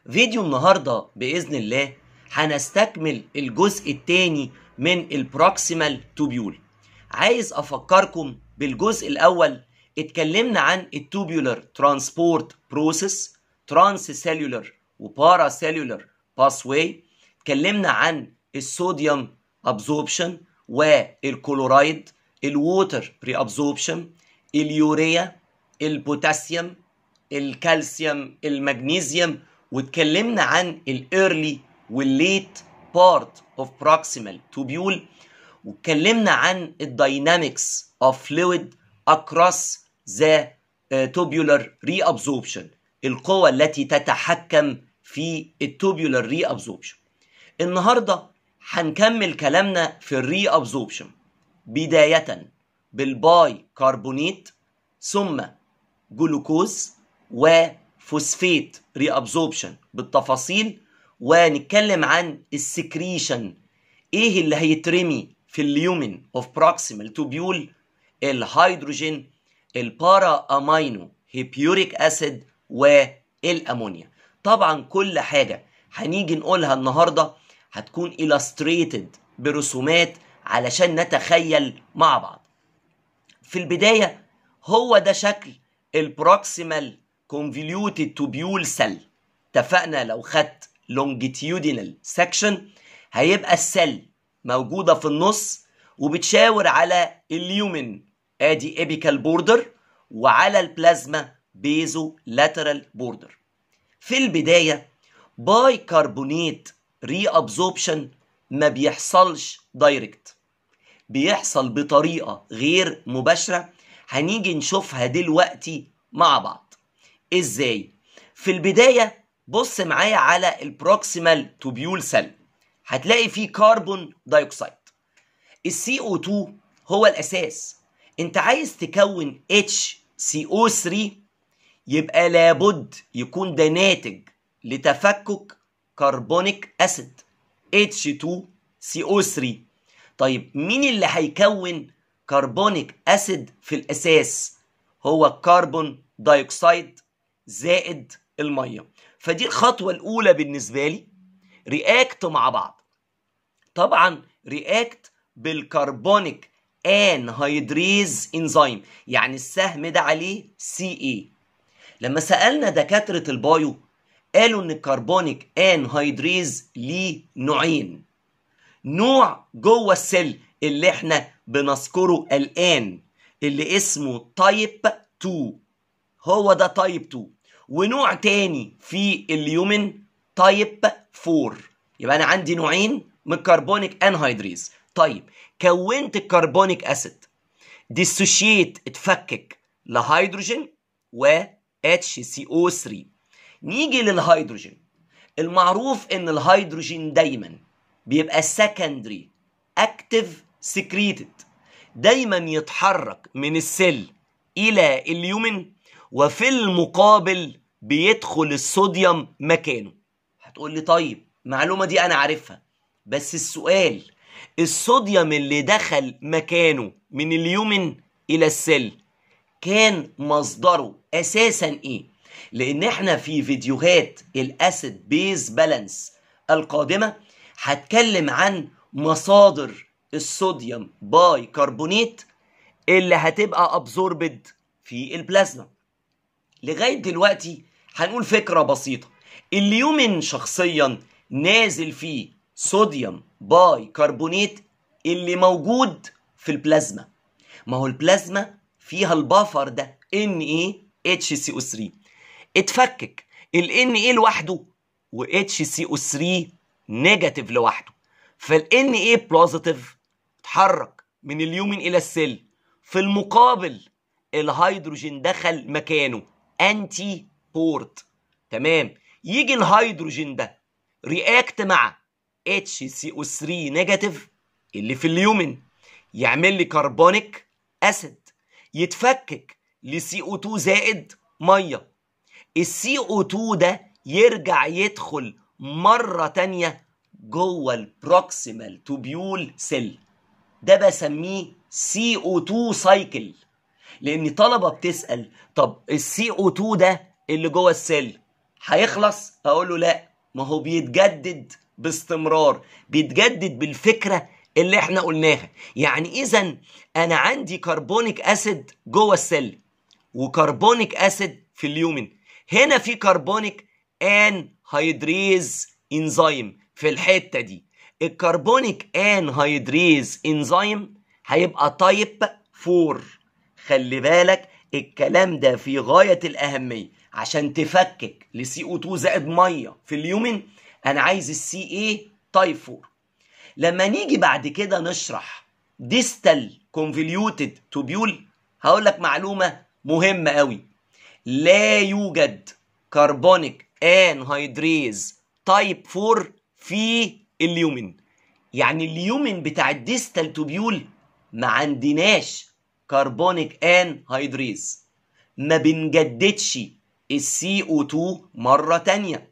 فيديو النهارده باذن الله هنستكمل الجزء الثاني من البروكسيمال توبيول عايز افكركم بالجزء الاول اتكلمنا عن التوبيولار ترانسبورت بروسيس ترانس سيلولر وبارا سيلولر باسواي اتكلمنا عن الصوديوم ابزوربشن والكلورايد الووتر ري ابزوربشن اليوريا البوتاسيوم الكالسيوم المغنيسيوم واتكلمنا عن الايرلي والليت بارت اوف بروكسيمال توبيول واتكلمنا عن الداينامكس اوف فلويد اكروس ذا توبيولار ري ابزوربشن القوة التي تتحكم في التوبيولار ري ابزوربشن النهارده هنكمل كلامنا في الري ابزوربشن بداية بالباي كربونيت ثم جلوكوز وفوسفيت ري ابزوربشن بالتفاصيل ونتكلم عن السكريشن ايه اللي هيترمي في اليومن اوف بروكسيمال توبيول الهيدروجين البارا امينو هيبيوريك اسيد والامونيا طبعا كل حاجه هنيجي نقولها النهارده هتكون illustrated برسومات علشان نتخيل مع بعض في البدايه هو ده شكل البروكسيمال convoluted tubule cell اتفقنا لو خدت longitudinal section هيبقى السل موجوده في النص وبتشاور على اليومن ادي ابيكال بوردر وعلى البلازما بيزو لاترال بوردر في البدايه باي كربونيت ري ابزوربشن ما بيحصلش دايركت بيحصل بطريقه غير مباشره هنيجي نشوفها دلوقتي مع بعض ازاي في البدايه بص معايا على البروكسيمال توبيول سيل هتلاقي فيه كربون دايوكسيد السي او 2 هو الاساس انت عايز تكون HCO3 يبقى لابد يكون ده ناتج لتفكك كربونيك اسيد H2CO3 طيب مين اللي هيكون كربونيك اسيد في الاساس هو الكربون دايوكسيد زائد الميه فدي الخطوه الاولى بالنسبه لي رياكت مع بعض طبعا رياكت بالكربونيك انهيدريز انزيم يعني السهم ده عليه سي اي لما سالنا دكاتره البايو قالوا ان الكربونيك انهيدريز ليه نوعين نوع جوه السيل اللي احنا بنذكره الان اللي اسمه تايب 2 هو ده تايب 2 ونوع تاني في اليومن تايب 4 يبقى انا عندي نوعين من الكربونيك انهيدريز طيب كونت الكربونيك اسيد ديسوشيت اتفكك لهيدروجين و HCO3 نيجي للهيدروجين المعروف ان الهيدروجين دايما بيبقى secondary active secreted دايما يتحرك من السيل الى اليومن وفي المقابل بيدخل الصوديوم مكانه هتقول لي طيب المعلومه دي انا عارفها بس السؤال الصوديوم اللي دخل مكانه من اليومن الى السيل كان مصدره اساسا ايه لان احنا في فيديوهات الاسيد بيز بالانس القادمه هتكلم عن مصادر الصوديوم باي كربونيت اللي هتبقى ابزوربد في البلازما لغايه دلوقتي هنقول فكره بسيطه اليومن شخصيا نازل فيه صوديوم باي كربونيت اللي موجود في البلازما ما هو البلازما فيها البافر ده ان ايه اتش سي او 3 اتفكك ال ان ايه لوحده و اتش سي او 3 نيجاتيف لوحده فالان ايه بوزيتيف اتحرك من اليومن الى السيل في المقابل الهيدروجين دخل مكانه انتي بورت تمام يجي الهيدروجين ده رياكت مع HCO3 نيجاتيف اللي في اليومن يعمل لي كربونيك اسيد يتفكك ل CO2 زائد ميه ال CO2 ده يرجع يدخل مرة تانية جوه البروكسيمال توبيول سيل ده بسميه CO2 سايكل لان طلبة بتسأل طب ال CO2 ده اللي جوه السيل هيخلص اقول له لا ما هو بيتجدد باستمرار بيتجدد بالفكره اللي احنا قلناها يعني اذا انا عندي كربونيك اسيد جوه السل وكربونيك اسيد في اليومن هنا في كربونيك ان هيدريز انزيم في الحته دي الكربونيك ان هيدريز انزيم هيبقى تايب 4 خلي بالك الكلام ده في غايه الاهميه عشان تفكك لسي او 2 زائد ميه في اليومن انا عايز السي اي تايب 4 لما نيجي بعد كده نشرح ديستال كونفوليوتد توبيول هقول لك معلومه مهمه قوي لا يوجد كربونيك انهيدريز تايب 4 في اليومن يعني اليومن بتاع الديستال توبيول ما عندناش كربونيك انهيدريز ما بنجددش السي او 2 مره تانية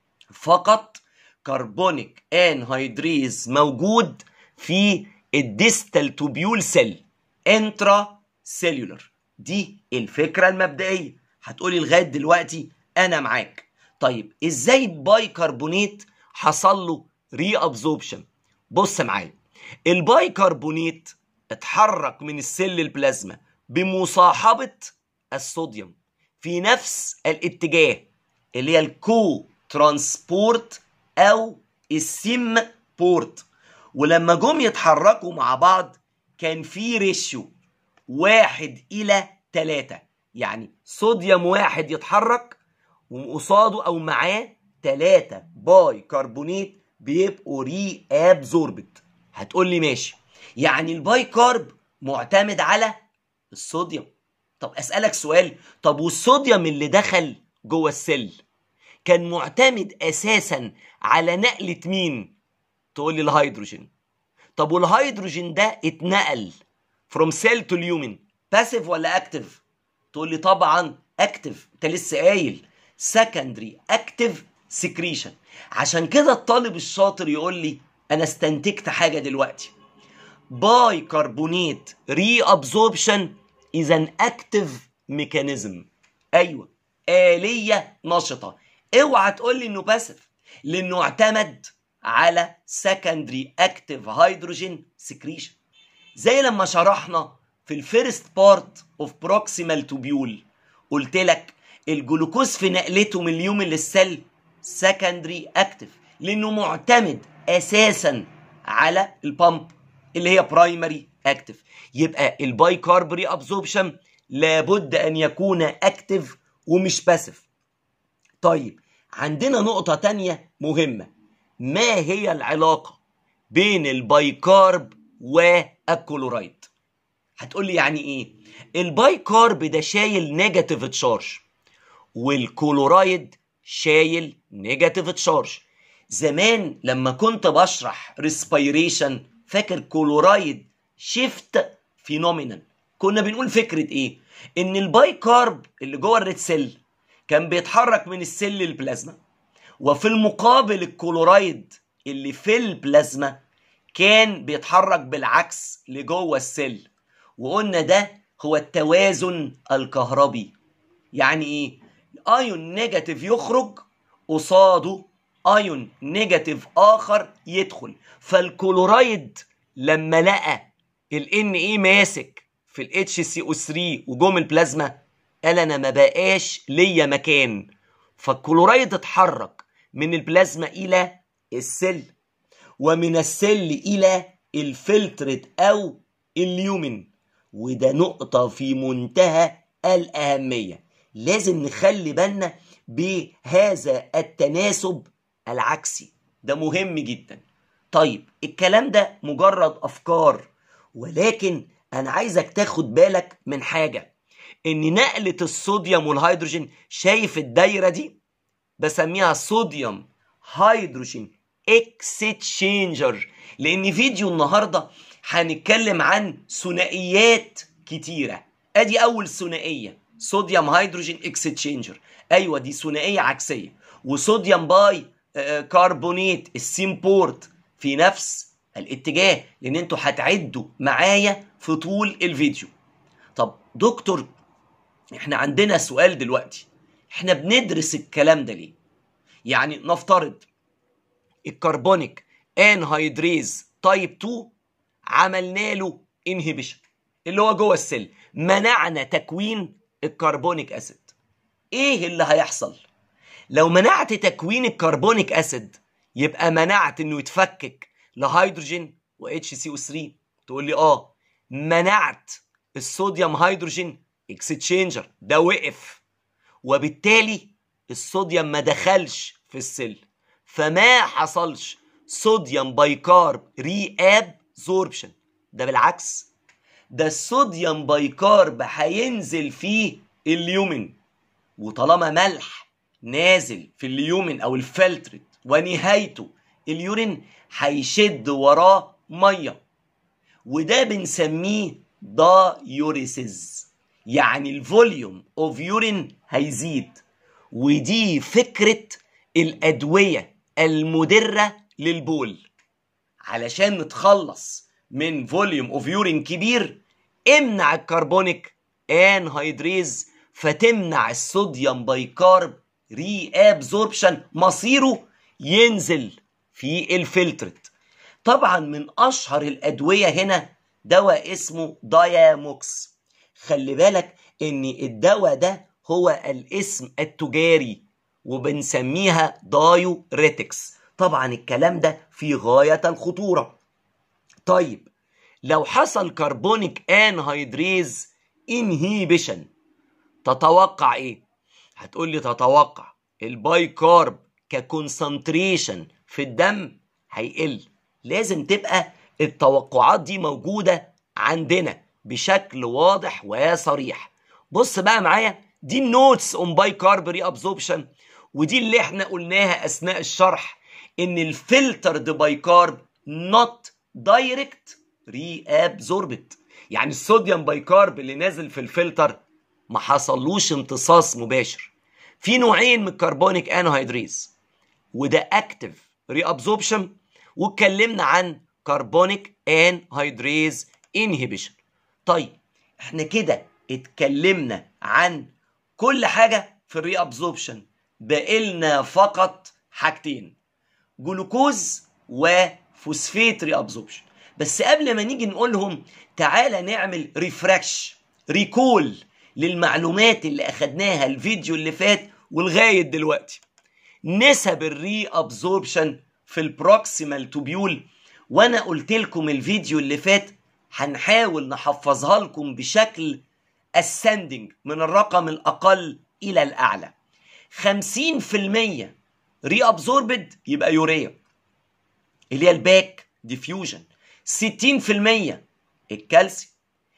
فقط كربونيك انهيدريز موجود في الديستال توبيول سيل انترا سيلولر دي الفكره المبدئيه هتقولي لغايه دلوقتي انا معاك طيب ازاي الباي كربونيت حصل له ري ابزوربشن بص معايا الباي كربونيت اتحرك من السل البلازما بمصاحبه الصوديوم في نفس الاتجاه اللي هي الكو ترانسبورت او السيم بورت ولما جم يتحركوا مع بعض كان في ريشيو واحد الى تلاتة يعني صوديوم واحد يتحرك وقصاده او معاه تلاتة باي كربونيت بيبقوا ري ابزوربت هتقول لي ماشي يعني الباي كارب معتمد على الصوديوم طب اسالك سؤال طب والصوديوم اللي دخل جوه السل كان معتمد اساسا على نقله مين تقول لي الهيدروجين طب والهيدروجين ده اتنقل فروم سيل تو اليومن باسيف ولا اكتف تقول لي طبعا اكتف انت لسه قايل سكندري اكتف سكريشن عشان كده الطالب الشاطر يقول لي انا استنتجت حاجه دلوقتي باي كربونيت ري ابزوربشن از ان اكتف ميكانيزم ايوه آلية نشطة اوعى تقول لي انه باسف لانه اعتمد على سكندري اكتف هيدروجين سكريشن زي لما شرحنا في الفيرست بارت اوف بروكسيمال توبيول قلت لك الجلوكوز في نقلته من اليوم للسل سكندري اكتف لانه معتمد اساسا على البامب اللي هي برايمري اكتف يبقى الباي كاربري ابزوربشن لابد ان يكون اكتف ومش باسف طيب عندنا نقطة تانية مهمة ما هي العلاقة بين البايكارب والكلورايد هتقولي يعني ايه البايكارب ده شايل نيجاتيف تشارج والكلورايد شايل نيجاتيف تشارج زمان لما كنت بشرح ريسبيريشن فاكر كلورايد شيفت فينومينال كنا بنقول فكرة ايه ان البايكارب اللي جوه الريد سيل كان بيتحرك من السل للبلازما وفي المقابل الكلورايد اللي في البلازما كان بيتحرك بالعكس لجوه السل وقلنا ده هو التوازن الكهربي يعني ايه ايون نيجاتيف يخرج قصاده ايون نيجاتيف اخر يدخل فالكلورايد لما لقى الان ايه ماسك في الاتش سي او 3 وجوه البلازما قال انا ما بقاش ليا مكان فالكلورايد اتحرك من البلازما الى السل ومن السل الى الفلترت او اليومن وده نقطة في منتهى الأهمية لازم نخلي بالنا بهذا التناسب العكسي ده مهم جدا طيب الكلام ده مجرد أفكار ولكن أنا عايزك تاخد بالك من حاجة إن نقلة الصوديوم والهيدروجين شايف الدايرة دي بسميها صوديوم هيدروجين اكستشينجر لان فيديو النهارده هنتكلم عن ثنائيات كتيره ادي اول ثنائيه صوديوم هيدروجين اكستشينجر ايوه دي ثنائيه عكسيه وصوديوم باي آه، كربونيت السيمبورت في نفس الاتجاه لان انتوا هتعدوا معايا في طول الفيديو طب دكتور احنا عندنا سؤال دلوقتي احنا بندرس الكلام ده ليه يعني نفترض الكربونيك انهيدريز تايب 2 عملنا له انهبيشن اللي هو جوه السيل منعنا تكوين الكربونيك اسيد ايه اللي هيحصل لو منعت تكوين الكربونيك اسيد يبقى منعت انه يتفكك لهيدروجين و اتش سي او 3 تقول لي اه منعت الصوديوم هيدروجين اكستشينجر ده وقف وبالتالي الصوديوم ما دخلش في السيل فما حصلش صوديوم بايكارب ري ابزوربشن ده بالعكس ده الصوديوم بايكارب هينزل فيه اليومن وطالما ملح نازل في اليومن او الفلترت ونهايته اليورين هيشد وراه ميه وده بنسميه دايوريسيز يعني الفوليوم اوف يورين هيزيد ودي فكره الادويه المدره للبول علشان نتخلص من فوليوم اوف يورين كبير امنع الكربونيك انهيدريز فتمنع الصوديوم بايكارب ري ابزوربشن مصيره ينزل في الفلترت طبعا من اشهر الادويه هنا دواء اسمه داياموكس خلي بالك ان الدواء ده هو الاسم التجاري وبنسميها دايوريتكس طبعا الكلام ده في غايه الخطوره طيب لو حصل كربونيك انهيدريز انهيبيشن تتوقع ايه هتقول لي تتوقع الباي كارب ككونسنتريشن في الدم هيقل لازم تبقى التوقعات دي موجودة عندنا بشكل واضح وصريح بص بقى معايا دي النوتس اون باي كارب ري ابزوربشن ودي اللي احنا قلناها اثناء الشرح ان الفلترد باي كارب نوت دايركت ري ابزوربت يعني الصوديوم باي كارب اللي نازل في الفلتر ما حصلوش امتصاص مباشر في نوعين من الكربونيك انهيدريز وده اكتف ري ابزوربشن واتكلمنا عن كربونيك انهيدريز انهبيشن طيب احنا كده اتكلمنا عن كل حاجه في الري ابزوربشن بقلنا فقط حاجتين جلوكوز وفوسفيت ري ابزوربشن بس قبل ما نيجي نقولهم تعالى نعمل ريفرش ريكول للمعلومات اللي اخدناها الفيديو اللي فات ولغايه دلوقتي نسب الري ابزوربشن في البروكسيمال توبيول وانا قلت لكم الفيديو اللي فات هنحاول نحفظها لكم بشكل ascending من الرقم الاقل الى الاعلى 50% ري ابزوربد يبقى يوريا اللي هي الباك ديفيوجن 60% الكالسيوم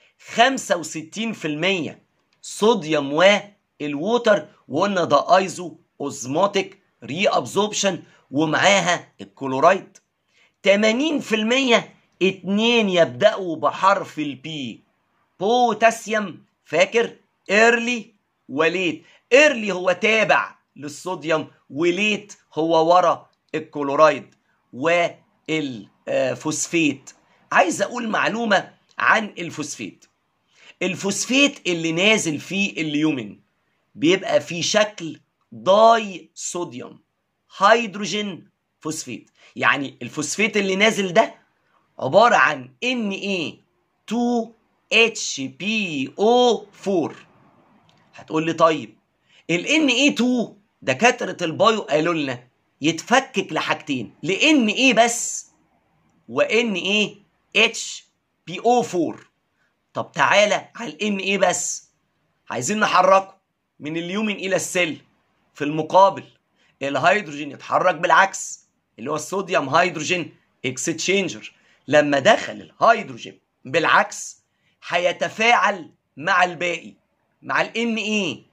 65% صوديوم والووتر وقلنا ده ايزو اوزموتيك ري ابزوربشن ومعاها الكلورايد 80% اتنين يبدأوا بحرف البي بوتاسيوم فاكر ايرلي وليت ايرلي هو تابع للصوديوم وليت هو ورا الكلورايد والفوسفيت عايز اقول معلومة عن الفوسفيت الفوسفيت اللي نازل فيه اليومن بيبقى في شكل داي صوديوم هيدروجين فوسفيت يعني الفوسفيت اللي نازل ده عبارة عن Na2HPO4 هتقول لي طيب ال Na2 دكاترة البايو قالوا لنا يتفكك لحاجتين ل Na بس و NaHPO4 طب تعالى على ال Na بس عايزين نحركه من اليومن إلى السيل في المقابل الهيدروجين يتحرك بالعكس اللي هو الصوديوم هيدروجين اكستشينجر لما دخل الهيدروجين بالعكس هيتفاعل مع الباقي مع ال Na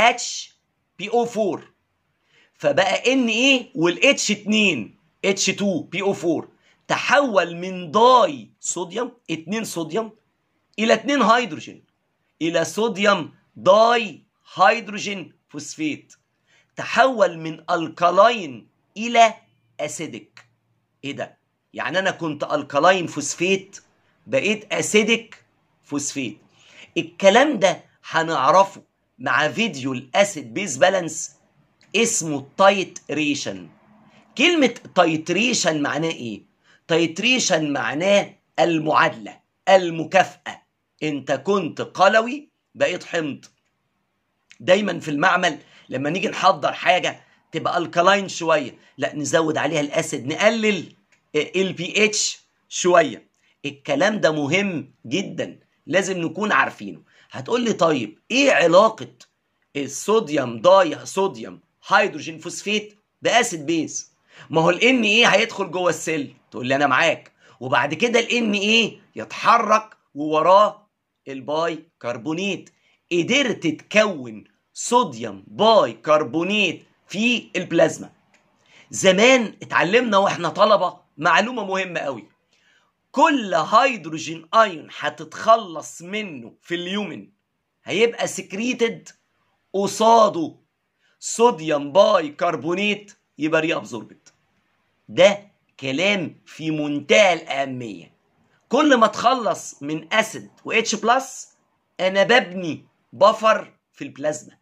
HPO4 فبقى Na وال H2 H2PO4 تحول من داي صوديوم 2 صوديوم الى 2 هيدروجين الى صوديوم داي هيدروجين فوسفيت تحول من الكالاين الى اسيدك ايه ده يعني انا كنت الكالاين فوسفيت بقيت اسيدك فوسفيت الكلام ده هنعرفه مع فيديو الاسيد بيز بالانس اسمه تايتريشن كلمة تايتريشن معناه ايه؟ تايتريشن معناه المعادلة المكافأة انت كنت قلوي بقيت حمض دايما في المعمل لما نيجي نحضر حاجة تبقى الكلاين شوية لا نزود عليها الاسيد نقلل البي اتش شوية الكلام ده مهم جدا لازم نكون عارفينه هتقول لي طيب ايه علاقة الصوديوم داي صوديوم هيدروجين فوسفات باسيد بيز ما هو الان ايه هيدخل جوه السيل تقول لي انا معاك وبعد كده الان ايه يتحرك ووراه الباي كربونيت قدرت تكون صوديوم باي كربونيت في البلازما زمان اتعلمنا واحنا طلبه معلومه مهمه قوي كل هيدروجين ايون هتتخلص منه في اليومن هيبقى سكريتد قصاده صوديوم باي كربونيت يبقى ري ابزوربت ده كلام في منتهى الاهميه كل ما اتخلص من اسيد و اتش بلس انا ببني بفر في البلازما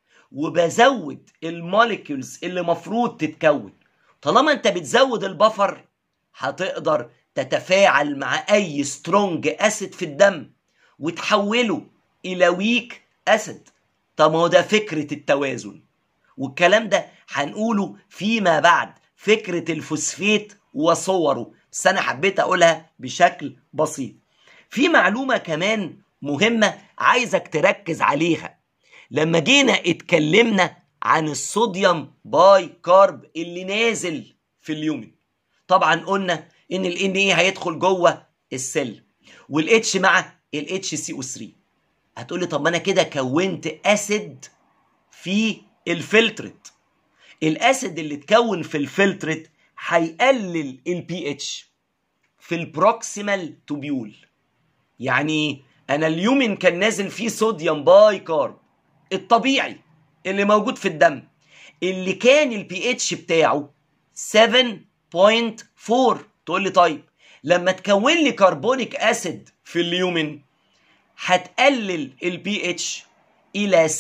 وبزود الموليكيولز اللي مفروض تتكون طالما انت بتزود البفر هتقدر تتفاعل مع اي سترونج اسيد في الدم وتحوله الى ويك اسيد طب ما هو ده فكره التوازن والكلام ده هنقوله فيما بعد فكره الفوسفيت وصوره بس انا حبيت اقولها بشكل بسيط في معلومه كمان مهمه عايزك تركز عليها لما جينا اتكلمنا عن الصوديوم باي كارب اللي نازل في اليومن طبعا قلنا ان ال ايه هيدخل جوه السل والاتش مع الاتش سي او 3 هتقولي طب ما انا كده كونت اسيد في الفلترت الاسيد اللي اتكون في الفلترت هيقلل البي اتش في البروكسيمال توبيول يعني انا اليومن كان نازل فيه صوديوم باي كارب الطبيعي اللي موجود في الدم اللي كان البي اتش بتاعه 7.4 تقول لي طيب لما تكون لي كربونيك اسيد في اليومن هتقلل البي اتش الى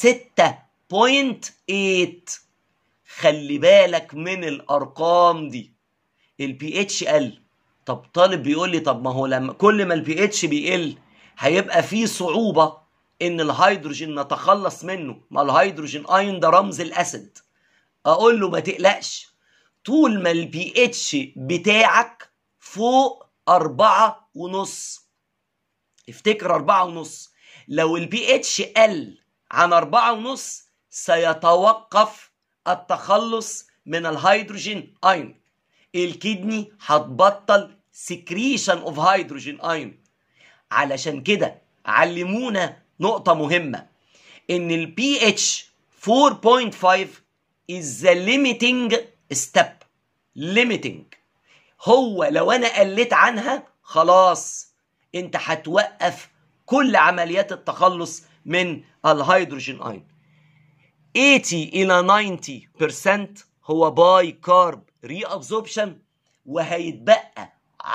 6.8 خلي بالك من الارقام دي البي اتش قل طب طالب بيقول لي طب ما هو لما كل ما البي اتش بيقل هيبقى في صعوبه ان الهيدروجين نتخلص منه ما الهيدروجين ايون ده رمز الاسيد اقول له ما تقلقش طول ما البي اتش بتاعك فوق أربعة ونص افتكر أربعة ونص لو البي اتش قل عن أربعة ونص سيتوقف التخلص من الهيدروجين ايون الكدني هتبطل سكريشن اوف هيدروجين ايون علشان كده علمونا نقطة مهمة ان البي اتش 4.5 is the limiting step limiting هو لو انا قلت عنها خلاص انت هتوقف كل عمليات التخلص من الهيدروجين ايون 80 الى 90% هو باي كارب ري ابزوربشن وهيتبقى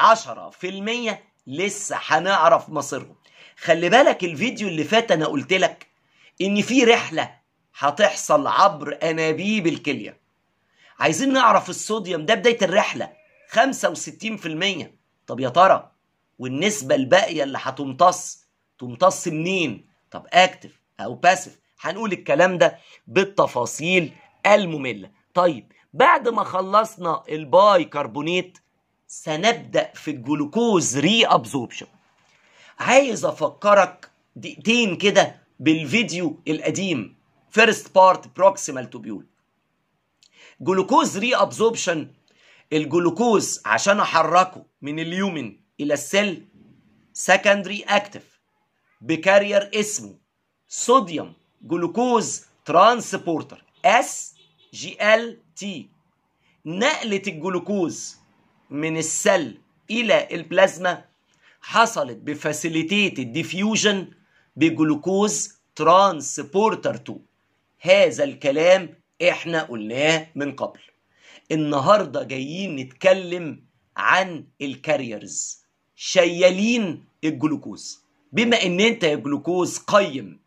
10% لسه هنعرف مصيرهم خلي بالك الفيديو اللي فات انا قلت لك ان في رحله هتحصل عبر انابيب الكليه عايزين نعرف الصوديوم ده بدايه الرحله 65% طب يا ترى والنسبه الباقيه اللي هتمتص تمتص منين طب اكتف او باسف هنقول الكلام ده بالتفاصيل الممله طيب بعد ما خلصنا الباي كربونيت سنبدا في الجلوكوز ري ابزوربشن عايز افكرك دقيقتين كده بالفيديو القديم فيرست بارت بروكسيمال توبيول جلوكوز ري ابزوربشن الجلوكوز عشان احركه من اليومن الى السيل سكندري اكتف بكارير اسمه صوديوم جلوكوز ترانسبورتر اس جي ال تي نقلة الجلوكوز من السل الى البلازما حصلت بفاسيليتيتد ديفيوجن بجلوكوز ترانسبورتر 2 هذا الكلام احنا قلناه من قبل النهارده جايين نتكلم عن الكاريرز شيالين الجلوكوز بما ان انت يا جلوكوز قيم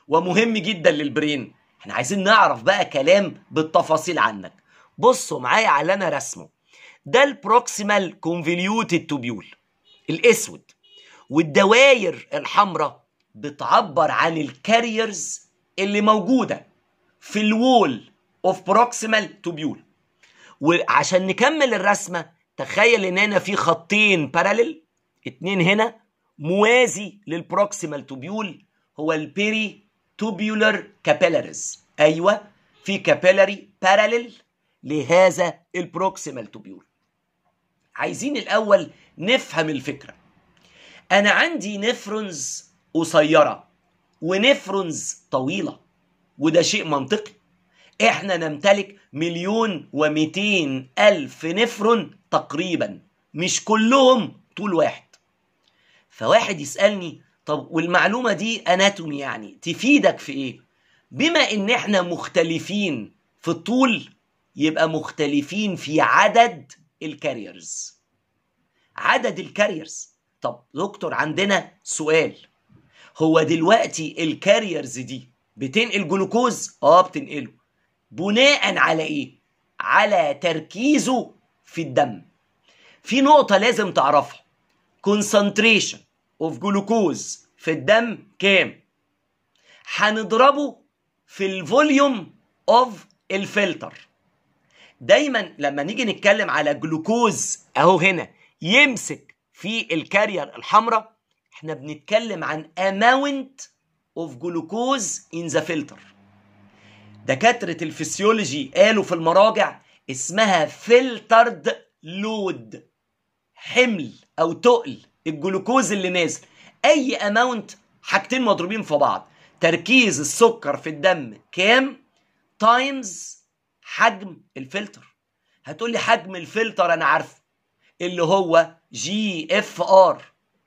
ومهم جدا للبرين احنا عايزين نعرف بقى كلام بالتفاصيل عنك بصوا معايا على اللي انا رسمه ده البروكسيمال كونفوليوتد توبيول الاسود والدواير الحمراء بتعبر عن الكاريرز اللي موجوده في الوول اوف بروكسيمال توبيول وعشان نكمل الرسمه تخيل ان هنا في خطين باراليل اتنين هنا موازي للبروكسيمال توبيول هو البيري توبيولر كابيلاريز ايوه في كابيلاري باراليل لهذا البروكسيمال توبيول عايزين الاول نفهم الفكره انا عندي نفرونز قصيره ونفرونز طويله وده شيء منطقي احنا نمتلك مليون ومئتين الف نفرون تقريبا مش كلهم طول واحد فواحد يسألني طب والمعلومة دي اناتومي يعني تفيدك في ايه بما ان احنا مختلفين في الطول يبقى مختلفين في عدد الكاريرز عدد الكاريرز طب دكتور عندنا سؤال هو دلوقتي الكاريرز دي بتنقل جلوكوز اه بتنقله بناء على ايه على تركيزه في الدم في نقطة لازم تعرفها concentration of glucose في الدم كام هنضربه في الفوليوم اوف الفلتر دايما لما نيجي نتكلم على جلوكوز اهو هنا يمسك في الكارير الحمراء احنا بنتكلم عن amount of glucose in the filter دكاترة الفسيولوجي قالوا في المراجع اسمها فلترد لود حمل او تقل الجلوكوز اللي نازل اي اماونت حاجتين مضروبين في بعض تركيز السكر في الدم كام تايمز حجم الفلتر هتقول لي حجم الفلتر انا عارفه اللي هو جي اف ار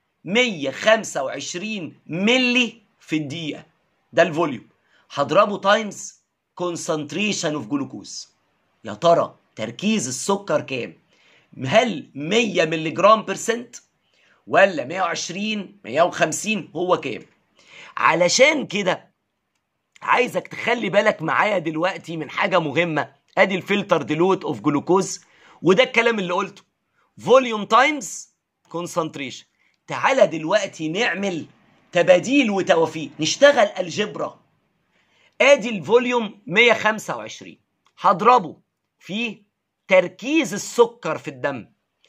125 ملي في الدقيقه ده الفوليوم هضربه تايمز كونسنتريشن اوف جلوكوز يا ترى تركيز السكر كام هل 100 ملي جرام برسنت ولا 120 150 هو كام علشان كده عايزك تخلي بالك معايا دلوقتي من حاجه مهمه ادي الفلتر ديلوت اوف جلوكوز وده الكلام اللي قلته فوليوم تايمز كونسنتريشن تعالى دلوقتي نعمل تباديل وتوافيق نشتغل الجبرا ادي الفوليوم 125 هضربه في تركيز السكر في الدم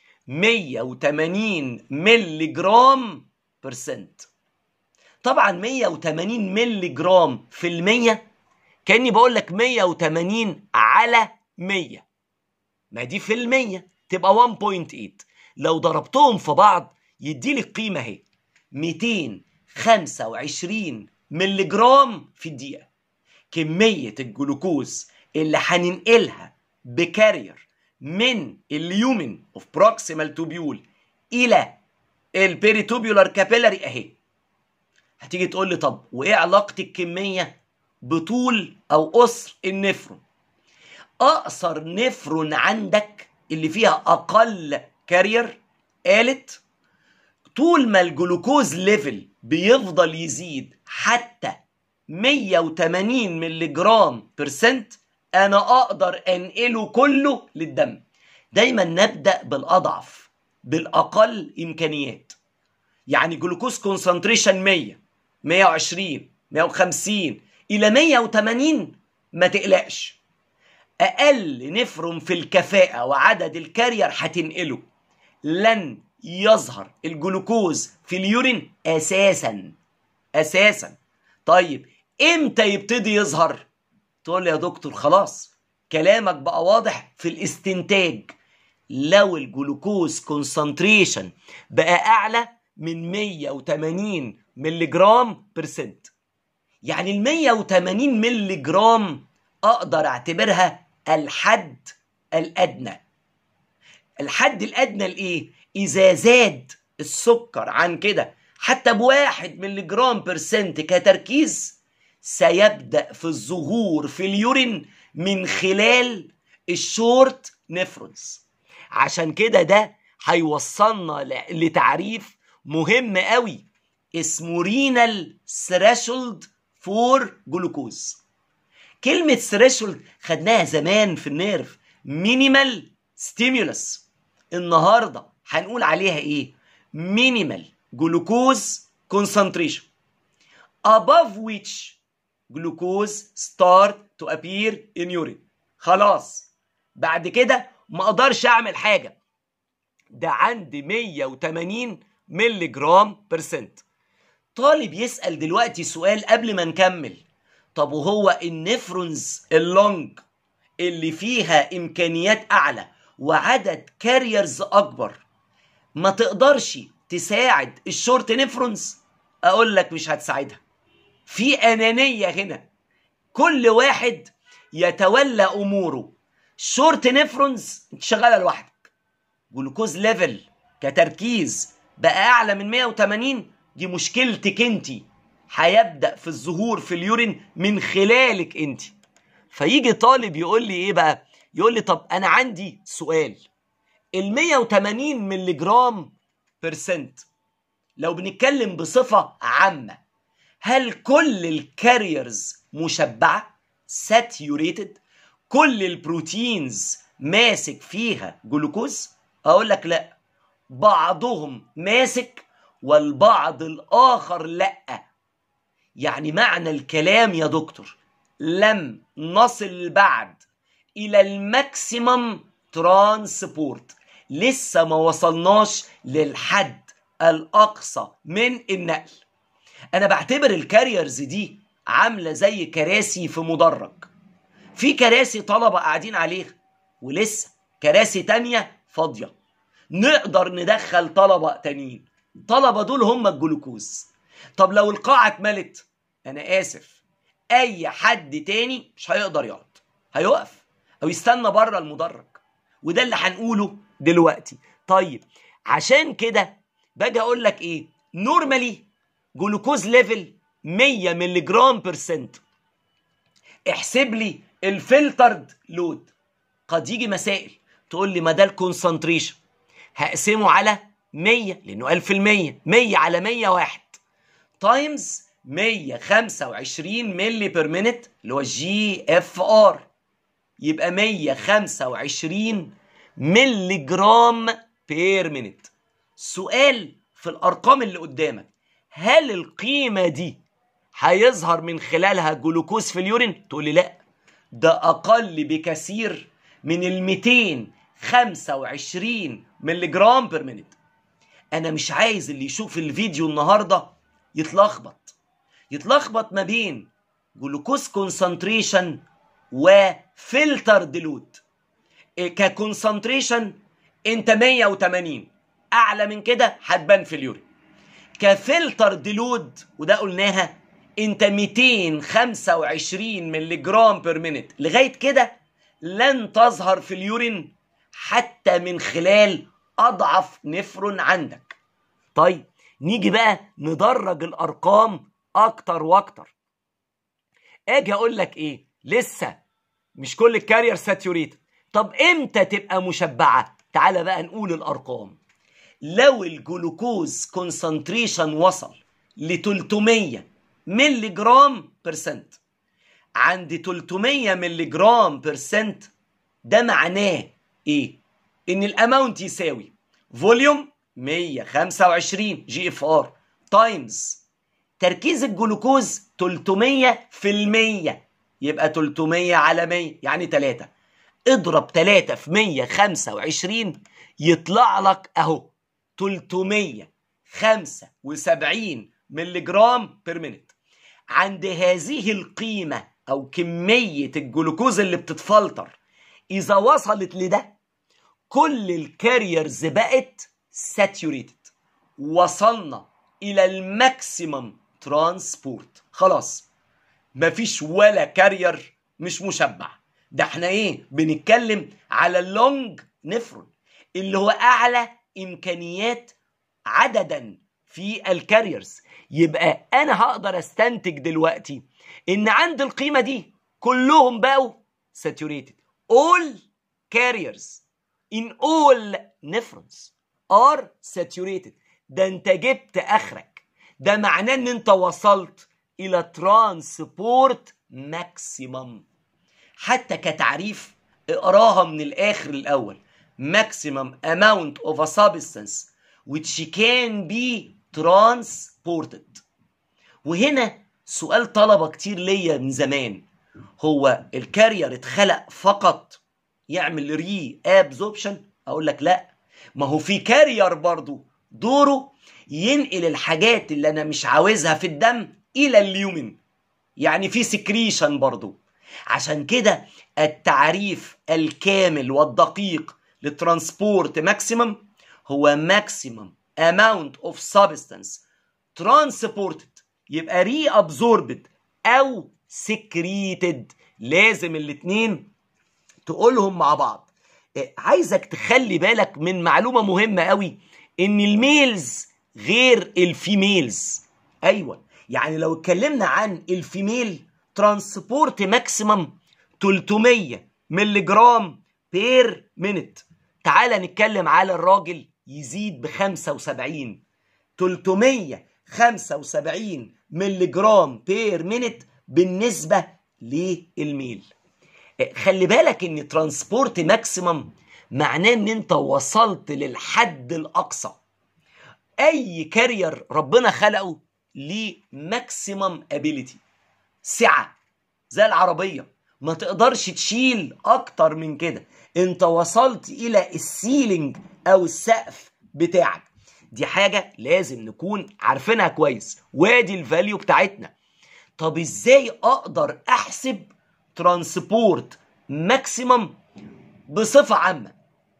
180 ملي جرام برسنت طبعا 180 ملي جرام في المية كأني بقول لك 180 على 100 ما دي في المية تبقى 1.8 لو ضربتهم في بعض يدي لي القيمة اهي 225 ملي جرام في الدقيقة كمية الجلوكوز اللي هننقلها بكارير من اليومن اوف بروكسيمال توبيول الى البيريتوبيولار كابيلاري اهي هتيجي تقول لي طب وايه علاقه الكميه بطول او قصر النفرون اقصر نفرون عندك اللي فيها اقل كارير قالت طول ما الجلوكوز ليفل بيفضل يزيد حتى 180 ملي جرام برسنت انا اقدر انقله كله للدم دايما نبدا بالاضعف بالاقل امكانيات يعني جلوكوز كونسنتريشن 100 120 150 الى 180 ما تقلقش اقل نفرم في الكفاءه وعدد الكارير هتنقله لن يظهر الجلوكوز في اليورين اساسا اساسا طيب امتى يبتدي يظهر تقول لي يا دكتور خلاص كلامك بقى واضح في الاستنتاج لو الجلوكوز كونسنتريشن بقى اعلى من 180 ملي جرام برسنت يعني ال 180 ملي جرام اقدر اعتبرها الحد الادنى الحد الادنى لايه اذا زاد السكر عن كده حتى بواحد ملي جرام برسنت كتركيز سيبدأ في الظهور في اليورين من خلال الشورت نفرونز عشان كده ده هيوصلنا لتعريف مهم قوي اسمه رينال ثريشولد فور جلوكوز كلمة ثريشولد خدناها زمان في النيرف مينيمال ستيمولس النهارده هنقول عليها ايه مينيمال جلوكوز concentration above which glucose start to appear in urine خلاص بعد كده ما اقدرش اعمل حاجه ده عندي 180 ملي جرام برسنت طالب يسال دلوقتي سؤال قبل ما نكمل طب وهو النفرونز اللونج اللي فيها امكانيات اعلى وعدد كاريرز اكبر ما تقدرش تساعد الشورت نفرونز اقول لك مش هتساعدها في انانيه هنا كل واحد يتولى اموره شورت نفرونز انت شغاله لوحدك جلوكوز ليفل كتركيز بقى اعلى من 180 دي مشكلتك انت هيبدا في الظهور في اليورين من خلالك انت فيجي طالب يقول لي ايه بقى يقول لي طب انا عندي سؤال ال 180 ملي جرام برسنت لو بنتكلم بصفه عامه هل كل الكاريرز مشبعه ساتيوريتد كل البروتينز ماسك فيها جلوكوز اقول لك لا بعضهم ماسك والبعض الاخر لا يعني معنى الكلام يا دكتور لم نصل بعد الى الماكسيمم ترانسبورت لسه ما وصلناش للحد الاقصى من النقل انا بعتبر الكاريرز دي عامله زي كراسي في مدرج في كراسي طلبه قاعدين عليها ولسه كراسي تانية فاضيه نقدر ندخل طلبه تانيين الطلبه دول هم الجلوكوز طب لو القاعه اتملت انا اسف اي حد تاني مش هيقدر يقعد هيقف او يستنى بره المدرج وده اللي هنقوله دلوقتي طيب عشان كده باجي اقول لك ايه نورمالي جلوكوز ليفل 100 ملي جرام برسنت احسب لي الفلترد لود قد يجي مسائل تقول لي ما ده الكونسنتريشن هقسمه على 100 لانه 1000 100 100 على 100 واحد تايمز 125 ملي بير مينت اللي هو جي اف ار يبقى 125 ملي جرام بير مينت سؤال في الارقام اللي قدامك هل القيمه دي هيظهر من خلالها جلوكوز في اليورين تقول لي لا ده اقل بكثير من ال 225 ملي جرام بير مينت انا مش عايز اللي يشوف الفيديو النهارده يتلخبط يتلخبط ما بين جلوكوز كونسنتريشن وفلتر ديلود ككونسنتريشن انت 180 اعلى من كده هتبان في اليورين كفلتر ديلود وده قلناها انت 225 ملي جرام بير مينت لغايه كده لن تظهر في اليورين حتى من خلال اضعف نفرون عندك طيب نيجي بقى ندرج الارقام اكتر واكتر اجي اقول لك ايه لسه مش كل الكارير ساتيوريت طب امتى تبقى مشبعه تعالى بقى نقول الارقام لو الجلوكوز كونسنتريشن وصل ل 300 ملي جرام برسنت عند 300 ملي جرام برسنت ده معناه ايه ان الاماونت يساوي فوليوم 125 جي اف ار تايمز تركيز الجلوكوز 300 في المية يبقى 300 على 100 يعني 3 اضرب 3 في 125 يطلع لك اهو 375 ملي جرام بير مينت عند هذه القيمة أو كمية الجلوكوز اللي بتتفلتر إذا وصلت لده كل الكاريرز بقت ساتيوريتد وصلنا إلى الماكسيمم ترانسبورت خلاص مفيش ولا كارير مش مشبع ده احنا ايه بنتكلم على اللونج نفرون اللي هو اعلى امكانيات عددا في الكاريرز يبقى انا هقدر استنتج دلوقتي ان عند القيمه دي كلهم بقوا saturated all carriers in all nephrons are saturated ده انت جبت اخرك ده معناه ان انت وصلت الى ترانسبورت ماكسيمم حتى كتعريف اقراها من الاخر الاول maximum amount of a substance which can be transported وهنا سؤال طلبة كتير ليا من زمان هو الكارير اتخلق فقط يعمل ري ابزوربشن اقول لك لا ما هو في كارير برضو دوره ينقل الحاجات اللي انا مش عاوزها في الدم الى اليومن يعني في سكريشن برضو عشان كده التعريف الكامل والدقيق للترانسبورت ماكسيمم هو ماكسيمم amount of substance transported يبقى ري absorbed او secreted لازم الاتنين تقولهم مع بعض إيه، عايزك تخلي بالك من معلومة مهمة قوي ان الميلز غير الفيميلز ايوه يعني لو اتكلمنا عن الفيميل ترانسبورت ماكسيمم 300 ملي جرام بير مينت تعال نتكلم على الراجل يزيد ب 75 375 ملي جرام بير مينت بالنسبه للميل خلي بالك ان ترانسبورت ماكسيمم معناه ان انت وصلت للحد الاقصى اي كارير ربنا خلقه ليه ماكسيمم ابيليتي سعه زي العربيه ما تقدرش تشيل اكتر من كده انت وصلت الى السيلينج او السقف بتاعك دي حاجه لازم نكون عارفينها كويس وادي الفاليو بتاعتنا طب ازاي اقدر احسب ترانسبورت ماكسيمم بصفه عامه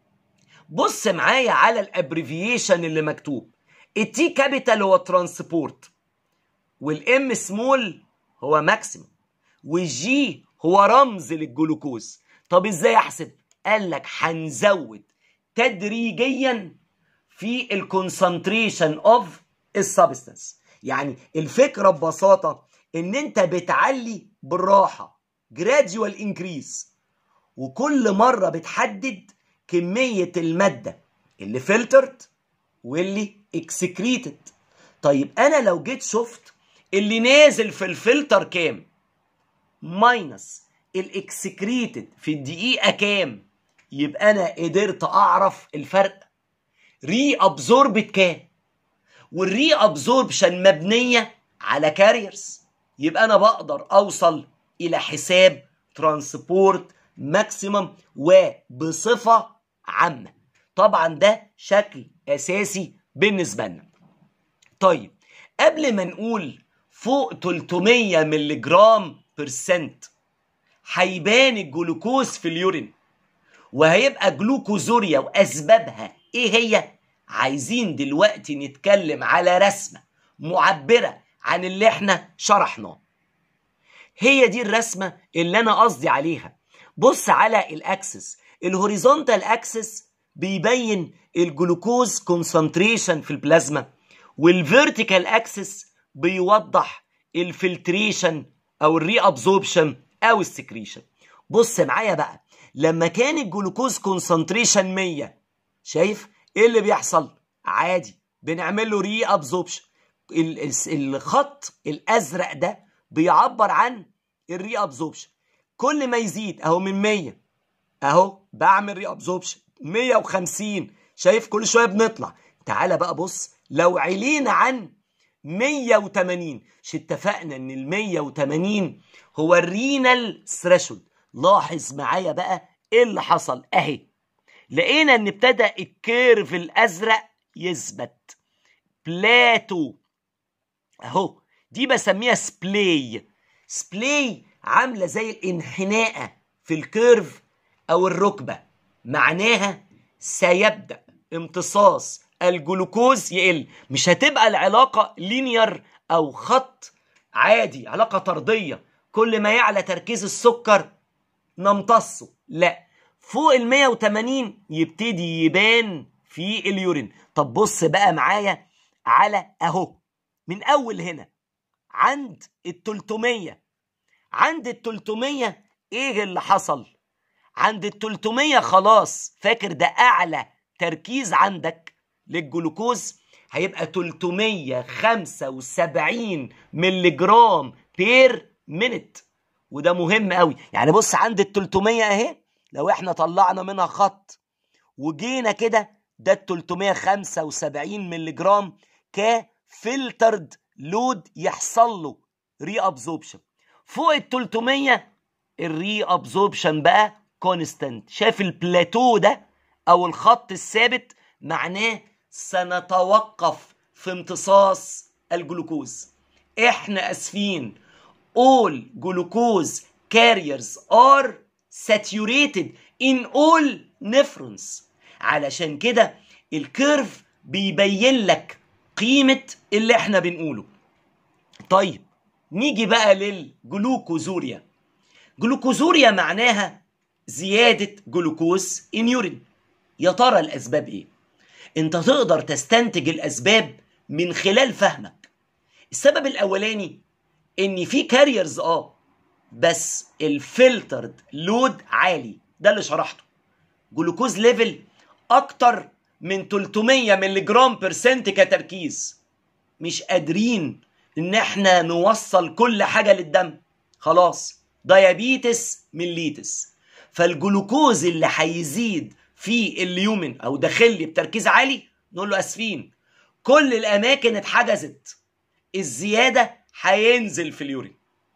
بص معايا على الابريفيشن اللي مكتوب التي كابيتال هو ترانسبورت والام سمول هو ماكسيمم والجي هو رمز للجلوكوز طب ازاي احسب قال لك هنزود تدريجيا في الكونسنتريشن اوف السبستانس يعني الفكره ببساطه ان انت بتعلي بالراحه gradual increase وكل مره بتحدد كميه الماده اللي فلترت واللي اكسكريتد طيب انا لو جيت شفت اللي نازل في الفلتر كام ماينس الاكسكريتد في الدقيقه كام يبقى انا قدرت اعرف الفرق ري ابزوربت كام والري ابزوربشن مبنيه على كاريرز يبقى انا بقدر اوصل الى حساب ترانسبورت ماكسيمم وبصفه عامه طبعا ده شكل اساسي بالنسبه لنا طيب قبل ما نقول فوق 300 ملي جرام برسنت هيبان الجلوكوز في اليورين وهيبقى جلوكوزوريا واسبابها ايه هي عايزين دلوقتي نتكلم على رسمه معبره عن اللي احنا شرحناه هي دي الرسمه اللي انا قصدي عليها بص على الاكسس الهوريزونتال اكسس بيبين الجلوكوز كونسنتريشن في البلازما والفيرتيكال اكسس بيوضح الفلتريشن او الري ابزوربشن او السكريشن بص معايا بقى لما كان الجلوكوز كونسنتريشن 100 شايف ايه اللي بيحصل عادي بنعمل له ري ابزوربشن الخط الازرق ده بيعبر عن الري ابزوربشن كل ما يزيد اهو من 100 اهو بعمل ري ابزوربشن 150 شايف كل شويه بنطلع تعالى بقى بص لو علينا عن 180 مش اتفقنا ان ال 180 هو الرينال ثريشولد لاحظ معايا بقى ايه اللي حصل اهي لقينا ان ابتدى الكيرف الازرق يثبت بلاتو اهو دي بسميها سبلاي سبلاي عامله زي الانحناءه في الكيرف او الركبه معناها سيبدا امتصاص الجلوكوز يقل مش هتبقى العلاقه لينير او خط عادي علاقه طرديه كل ما يعلى تركيز السكر نمتصه لا فوق ال 180 يبتدي يبان في اليورين طب بص بقى معايا على اهو من اول هنا عند ال 300 عند ال 300 ايه اللي حصل عند ال 300 خلاص فاكر ده اعلى تركيز عندك للجلوكوز هيبقى 375 ملي جرام بير مينت وده مهم قوي يعني بص عند ال 300 اهي لو احنا طلعنا منها خط وجينا كده ده ال 375 ملي جرام كفلترد لود يحصل له ري ابزوربشن فوق ال 300 الري ابزوربشن بقى كونستانت شايف البلاتو ده او الخط الثابت معناه سنتوقف في امتصاص الجلوكوز احنا اسفين all glucose carriers are saturated in all nephrons علشان كده الكيرف بيبين لك قيمة اللي احنا بنقوله طيب نيجي بقى للجلوكوزوريا جلوكوزوريا معناها زيادة جلوكوز ان يورين يا ترى الأسباب إيه؟ أنت تقدر تستنتج الأسباب من خلال فهمك السبب الأولاني إن في كاريرز آه بس الفلترد لود عالي ده اللي شرحته جلوكوز ليفل أكتر من 300 ملي جرام برسنت كتركيز مش قادرين إن إحنا نوصل كل حاجة للدم خلاص ديابيتس مليتس فالجلوكوز اللي هيزيد في اليومن او داخل لي بتركيز عالي نقول له اسفين كل الاماكن اتحجزت الزياده هينزل في اليورين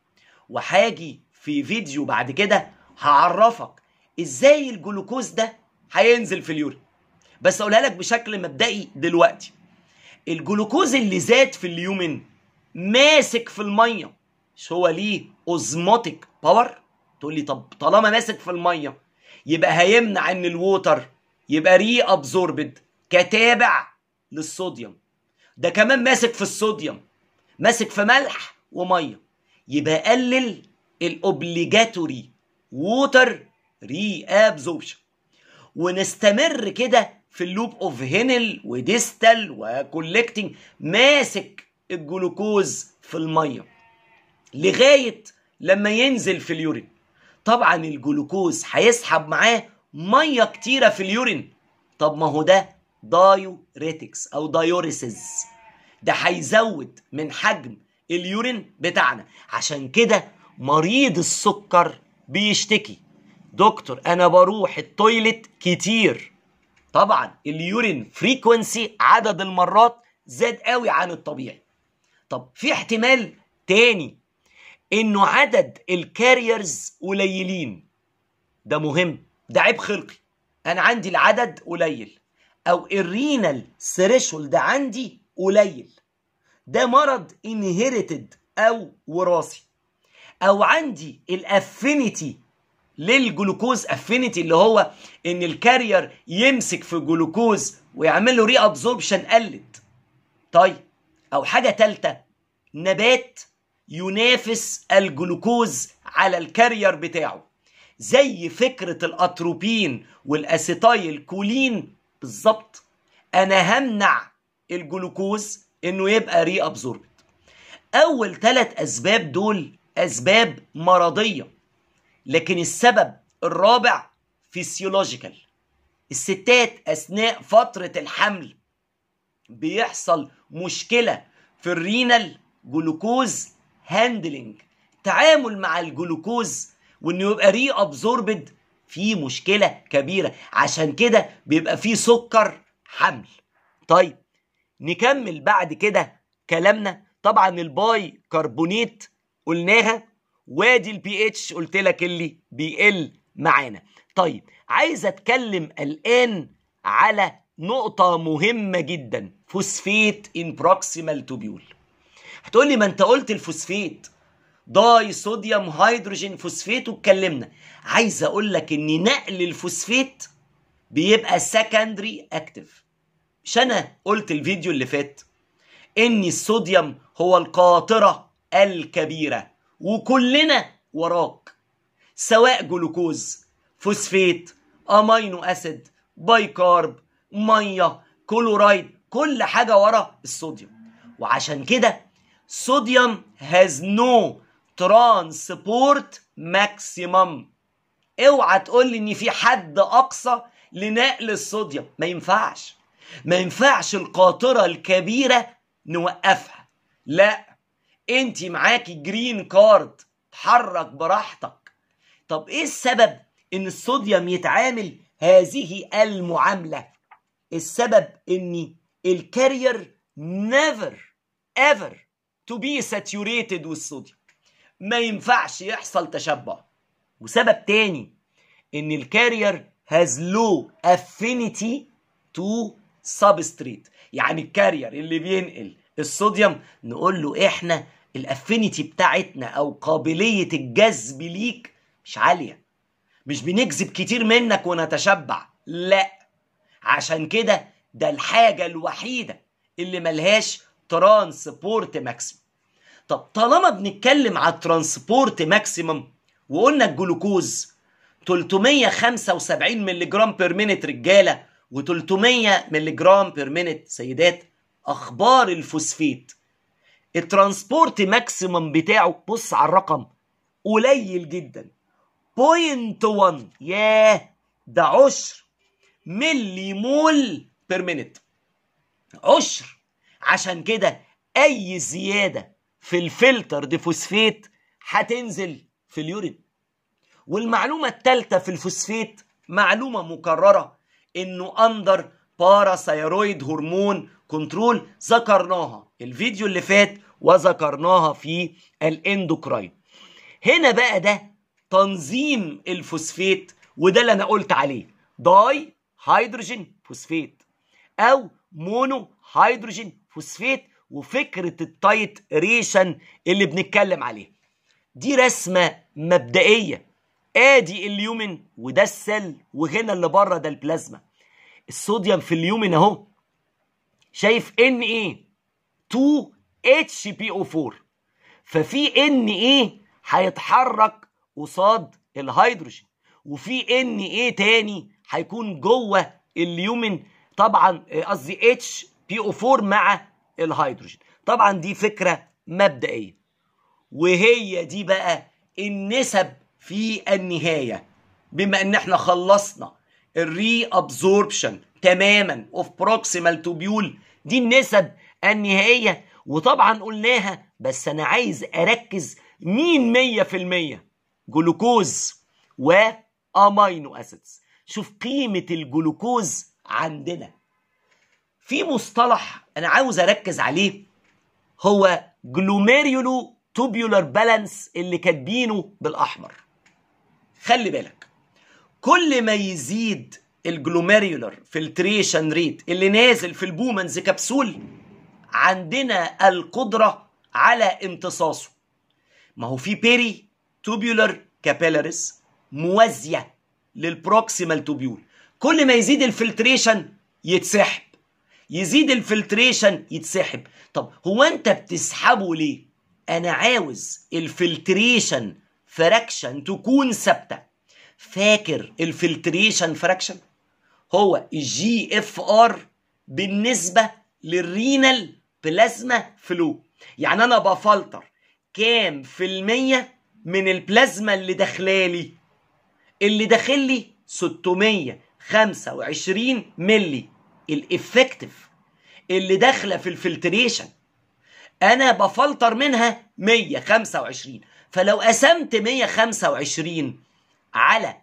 وهاجي في فيديو بعد كده هعرفك ازاي الجلوكوز ده هينزل في اليورين بس اقولها لك بشكل مبدئي دلوقتي الجلوكوز اللي زاد في اليومن ماسك في الميه مش هو ليه اوزموتيك باور تقول لي طب طالما ماسك في الميه يبقى هيمنع ان الووتر يبقى ري ابزوربد كتابع للصوديوم ده كمان ماسك في الصوديوم ماسك في ملح وميه يبقى قلل الاوبليجاتوري ووتر ري ابزوربشن ونستمر كده في اللوب اوف هينل وديستال وكولكتنج ماسك الجلوكوز في الميه لغايه لما ينزل في اليورين طبعا الجلوكوز هيسحب معاه ميه كتيره في اليورين طب ما هو ده دايوريتكس او دايوريسز ده هيزود من حجم اليورين بتاعنا عشان كده مريض السكر بيشتكي دكتور انا بروح التويلت كتير طبعا اليورين فريكونسي عدد المرات زاد قوي عن الطبيعي طب في احتمال تاني انه عدد الكاريرز قليلين ده مهم ده عيب خلقي انا عندي العدد قليل او الرينال ثريشولد عندي قليل ده مرض انهيرتد او وراثي او عندي الافينيتي للجلوكوز افينيتي اللي هو ان الكارير يمسك في جلوكوز ويعمل له ري ابزوربشن قلت طيب او حاجه ثالثه نبات ينافس الجلوكوز على الكارير بتاعه زي فكرة الأتروبين والأسيتايل كولين بالظبط أنا همنع الجلوكوز إنه يبقى ري أبزوربت أول ثلاث أسباب دول أسباب مرضية لكن السبب الرابع فيسيولوجيكال الستات أثناء فترة الحمل بيحصل مشكلة في الرينال جلوكوز هاندلنج تعامل مع الجلوكوز وانه يبقى ري ابزوربد في مشكله كبيره عشان كده بيبقى في سكر حمل طيب نكمل بعد كده كلامنا طبعا الباي كربونيت قلناها وادي البي اتش قلت لك اللي بيقل معانا طيب عايز اتكلم الان على نقطة مهمة جدا فوسفيت ان بروكسيمال توبيول هتقول لي ما انت قلت الفوسفيت داي صوديوم هيدروجين فوسفيت واتكلمنا عايز اقول لك ان نقل الفوسفيت بيبقى سكندري اكتف مش انا قلت الفيديو اللي فات ان الصوديوم هو القاطره الكبيره وكلنا وراك سواء جلوكوز فوسفيت امينو اسيد بايكارب ميه كلورايد كل حاجه ورا الصوديوم وعشان كده صوديوم has no transport maximum اوعى تقول لي ان في حد اقصى لنقل الصوديوم ما ينفعش ما ينفعش القاطرة الكبيرة نوقفها لا انت معاكي جرين كارد تحرك براحتك طب ايه السبب ان الصوديوم يتعامل هذه المعاملة السبب ان الكارير never ever to be saturated والصوديوم ما ينفعش يحصل تشبع وسبب تاني ان الكارير has low affinity to substrate يعني الكارير اللي بينقل الصوديوم نقول له احنا الافينيتي بتاعتنا او قابليه الجذب ليك مش عاليه مش بنجذب كتير منك ونتشبع لا عشان كده ده الحاجه الوحيده اللي ملهاش ترانسبورت ماكسيمم طب طالما بنتكلم على الترانسبورت ماكسيمم وقلنا الجلوكوز 375 مللي جرام بير مينت رجاله و300 مللي جرام بير مينت سيدات اخبار الفوسفيت الترانسبورت ماكسيمم بتاعه بص على الرقم قليل جدا بوينت 1 ياه ده عشر ملي مول بير مينت عشر عشان كده اي زياده في الفلتر دي فوسفيت هتنزل في اليورين والمعلومه الثالثه في الفوسفيت معلومه مكرره انه اندر باراثايرويد هرمون كنترول ذكرناها الفيديو اللي فات وذكرناها في الاندوكراين هنا بقى ده تنظيم الفوسفيت وده اللي انا قلت عليه داي هيدروجين فوسفيت او مونو هيدروجين فوسفيت وفكره التايت ريشن اللي بنتكلم عليه دي رسمه مبدئيه ادي اليومن وده السل وهنا اللي بره ده البلازما الصوديوم في اليومن اهو شايف ان ايه 2 اتش بي او 4 ففي ان ايه هيتحرك قصاد الهيدروجين وفي ان ايه تاني هيكون جوه اليومن طبعا قصدي اتش بي او 4 مع الهيدروجين طبعا دي فكره مبدئيه وهي دي بقى النسب في النهايه بما ان احنا خلصنا الري ابزوربشن تماما اوف بروكسيمال توبيول دي النسب النهائيه وطبعا قلناها بس انا عايز اركز مين مية في المية جلوكوز وامينو اسيدز شوف قيمة الجلوكوز عندنا في مصطلح انا عاوز اركز عليه هو جلوميريولو توبيولار بالانس اللي كاتبينه بالاحمر خلي بالك كل ما يزيد الجلوميريولار فلتريشن ريت اللي نازل في البومنز كبسول عندنا القدرة على امتصاصه ما هو في بيري توبيولار كابيلاريس موازية للبروكسيمال توبيول كل ما يزيد الفلتريشن يتسحب يزيد الفلتريشن يتسحب طب هو انت بتسحبه ليه انا عاوز الفلتريشن فراكشن تكون ثابته فاكر الفلتريشن فراكشن هو الجي اف ار بالنسبه للرينال بلازما فلو يعني انا بفلتر كام في المية من البلازما اللي داخلالي اللي داخلي 625 ملي الافكتيف اللي داخله في الفلتريشن انا بفلتر منها 125 فلو قسمت 125 على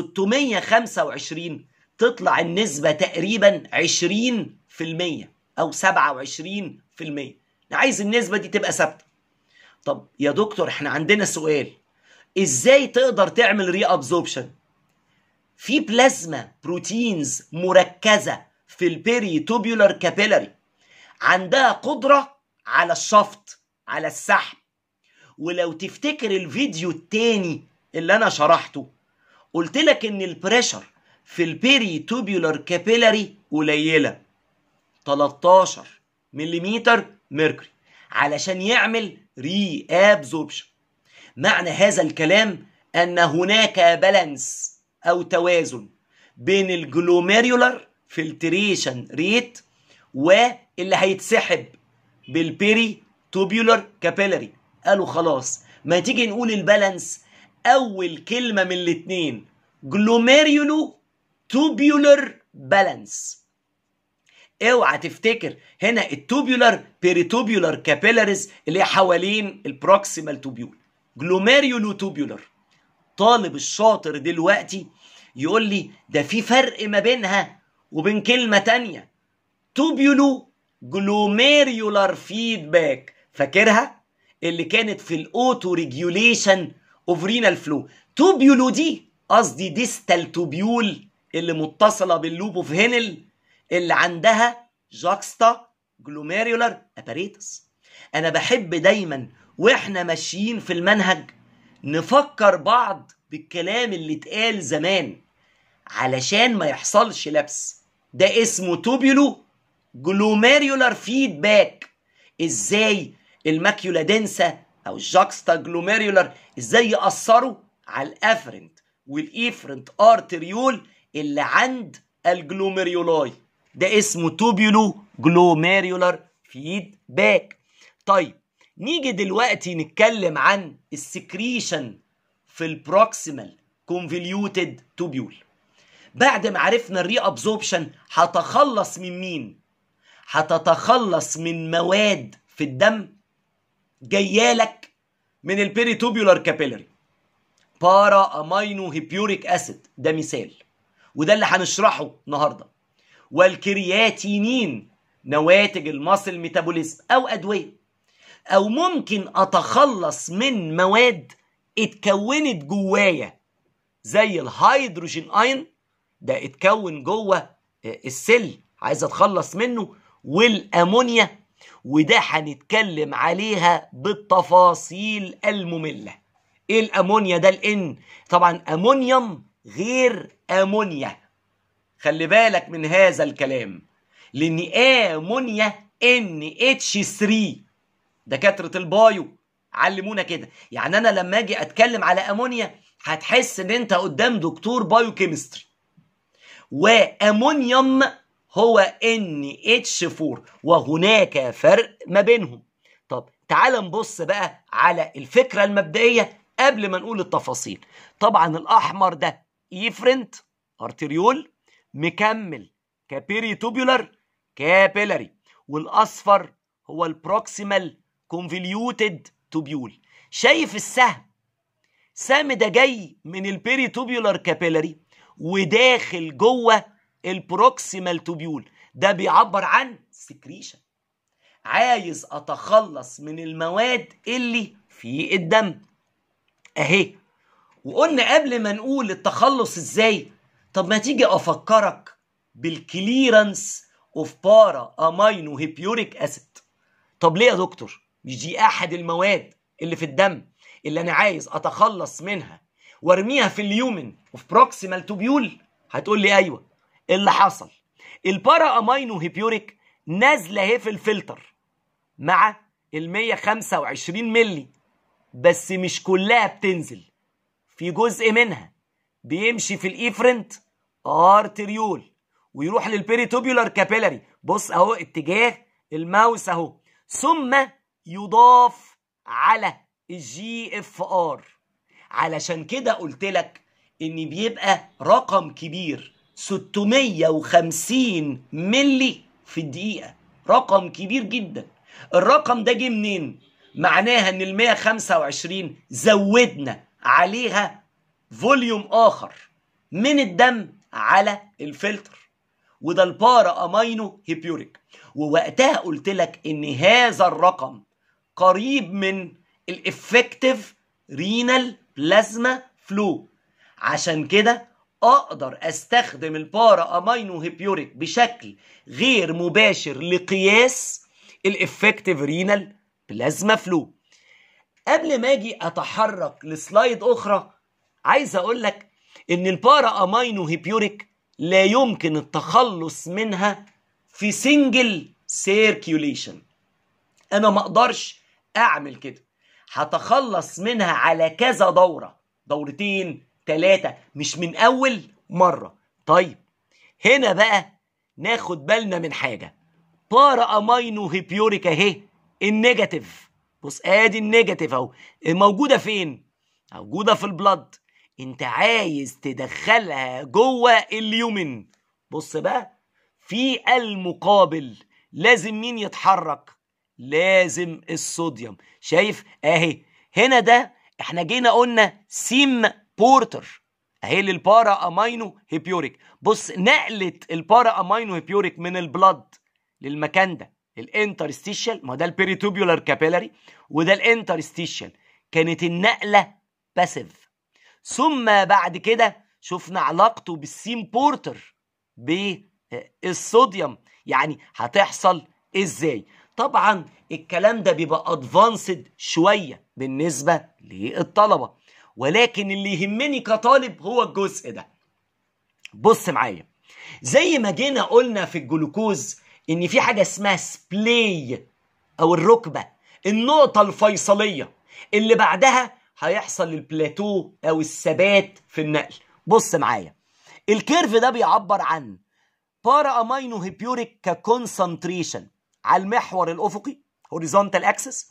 625 تطلع النسبة تقريبا 20% أو 27% أنا عايز النسبة دي تبقى ثابتة طب يا دكتور احنا عندنا سؤال ازاي تقدر تعمل ري ابزوربشن في بلازما بروتينز مركزة في البيري توبيولار كابيلاري عندها قدرة على الشفط على السحب ولو تفتكر الفيديو التاني اللي انا شرحته قلت لك ان البريشر في البيري توبيولار كابيلاري قليله 13 ملم ميركوري علشان يعمل ري ابزوربشن معنى هذا الكلام ان هناك بالانس او توازن بين الجلوميريولار فلتريشن ريت واللي هيتسحب بالبيري توبيولار كابيلاري قالوا خلاص ما تيجي نقول البالانس اول كلمه من الاثنين جلوميريولو توبيولر بالانس اوعى تفتكر هنا التوبيولار بيريتوبيولار كابيلاريز اللي هي حوالين البروكسيمال توبيول جلوميريولو توبيولار طالب الشاطر دلوقتي يقول لي ده في فرق ما بينها وبين كلمة تانية توبيولو جلوميريولار فيدباك فاكرها اللي كانت في الاوتو ريجوليشن اوف رينال فلو توبيولو دي قصدي ديستال توبيول اللي متصله باللوب اوف هينل اللي عندها جاكستا جلوميريولار اباريتس انا بحب دايما واحنا ماشيين في المنهج نفكر بعض بالكلام اللي اتقال زمان علشان ما يحصلش لبس ده اسمه توبيولو جلوميريولار فيدباك ازاي الماكيولا دنسا او الجاكستا جلوميريولار ازاي يأثروا على الافرنت والايفرنت ارتريول اللي عند الجلوميريولاي ده اسمه توبيولو جلوميريولار فيدباك طيب نيجي دلوقتي نتكلم عن السكريشن في البروكسيمال كونفوليوتد توبيول بعد ما عرفنا الري ابزوربشن هتخلص من مين هتتخلص من مواد في الدم جايالك من البيريتوبيولار كابيلاري بارا امينو هيبيوريك اسيد ده مثال وده اللي هنشرحه النهارده والكرياتينين نواتج المصل ميتابوليزم او ادويه او ممكن اتخلص من مواد اتكونت جوايا زي الهيدروجين اين ده اتكون جوه السل عايز اتخلص منه والامونيا وده هنتكلم عليها بالتفاصيل الممله ايه الامونيا ده الان طبعا امونيوم غير امونيا خلي بالك من هذا الكلام لان امونيا ان اتش 3 دكاتره البايو علمونا كده يعني انا لما اجي اتكلم على امونيا هتحس ان انت قدام دكتور بايو كيمستري وامونيوم هو ان اتش 4 وهناك فرق ما بينهم طب تعال نبص بقى على الفكره المبدئيه قبل ما نقول التفاصيل طبعا الاحمر ده ايفرنت ارتريول مكمل كابيري توبولار كابيلاري والاصفر هو البروكسيمال كونفوليوتد توبيول شايف السهم سهم ده جاي من البيري توبيولار كابيلاري وداخل جوه البروكسيمال توبيول ده بيعبر عن سكريشن عايز اتخلص من المواد اللي في الدم اهي وقلنا قبل ما نقول التخلص ازاي طب ما تيجي افكرك بالكليرنس اوف بارا امينو هيبيوريك اسيد طب ليه يا دكتور مش دي احد المواد اللي في الدم اللي انا عايز اتخلص منها وارميها في اليومن اوف بروكسيمال توبيول هتقول لي ايوه اللي حصل البارا امينو هيبيوريك نازله اهي في الفلتر مع ال 125 ملي بس مش كلها بتنزل في جزء منها بيمشي في الايفرنت ارتريول ويروح للبيريتوبيولار كابيلاري بص اهو اتجاه الماوس اهو ثم يضاف على الجي اف ار علشان كده قلت لك ان بيبقى رقم كبير 650 ملي في الدقيقة رقم كبير جدا الرقم ده جه منين معناها ان ال 125 زودنا عليها فوليوم اخر من الدم على الفلتر وده البارا امينو هيبيوريك ووقتها قلت لك ان هذا الرقم قريب من الافكتيف رينال بلازما فلو عشان كده اقدر استخدم البارا امينو هيبيوريك بشكل غير مباشر لقياس الافكتيف رينال بلازما فلو قبل ما اجي اتحرك لسلايد اخرى عايز اقول لك ان البارا امينو هيبيوريك لا يمكن التخلص منها في سنجل سيركيوليشن انا ما اقدرش اعمل كده هتخلص منها على كذا دورة دورتين ثلاثة مش من اول مرة طيب هنا بقى ناخد بالنا من حاجة بارا امينو هيبيوريك اهي النيجاتيف بص ادي النيجاتيف اهو موجودة فين موجودة في البلد انت عايز تدخلها جوه اليومن بص بقى في المقابل لازم مين يتحرك لازم الصوديوم شايف اهي هنا ده احنا جينا قلنا سيم بورتر اهي للبارا امينو هيبيوريك بص نقلت البارا امينو هيبيوريك من البلد للمكان ده الانترستيشال ما ده البيريتوبيولار كابيلاري وده الانترستيشال كانت النقله باسيف ثم بعد كده شفنا علاقته بالسيم بورتر بالصوديوم يعني هتحصل ازاي طبعا الكلام ده بيبقى ادفانسد شويه بالنسبه للطلبه ولكن اللي يهمني كطالب هو الجزء ده بص معايا زي ما جينا قلنا في الجلوكوز ان في حاجه اسمها سبلاي او الركبه النقطه الفيصليه اللي بعدها هيحصل البلاتو او الثبات في النقل بص معايا الكيرف ده بيعبر عن بارا امينو هيبيوريك ككونسنتريشن على المحور الافقي هوريزونتال اكسس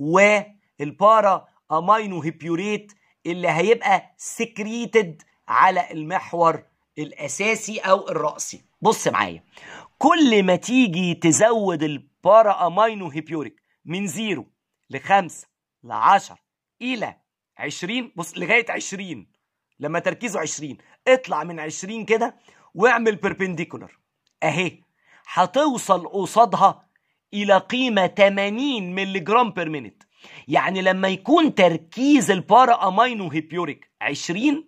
والبارا امينو هيبيوريت اللي هيبقى سكريتد على المحور الاساسي او الراسي بص معايا كل ما تيجي تزود البارا امينو هيبيوريك من زيرو لخمسة لعشر إلى عشرين بص لغاية عشرين لما تركيزه عشرين اطلع من عشرين كده واعمل بيربنديكولر اهي هتوصل قصادها إلى قيمة 80 ملي جرام بير مينيت يعني لما يكون تركيز البارا امينو هيبيوريك 20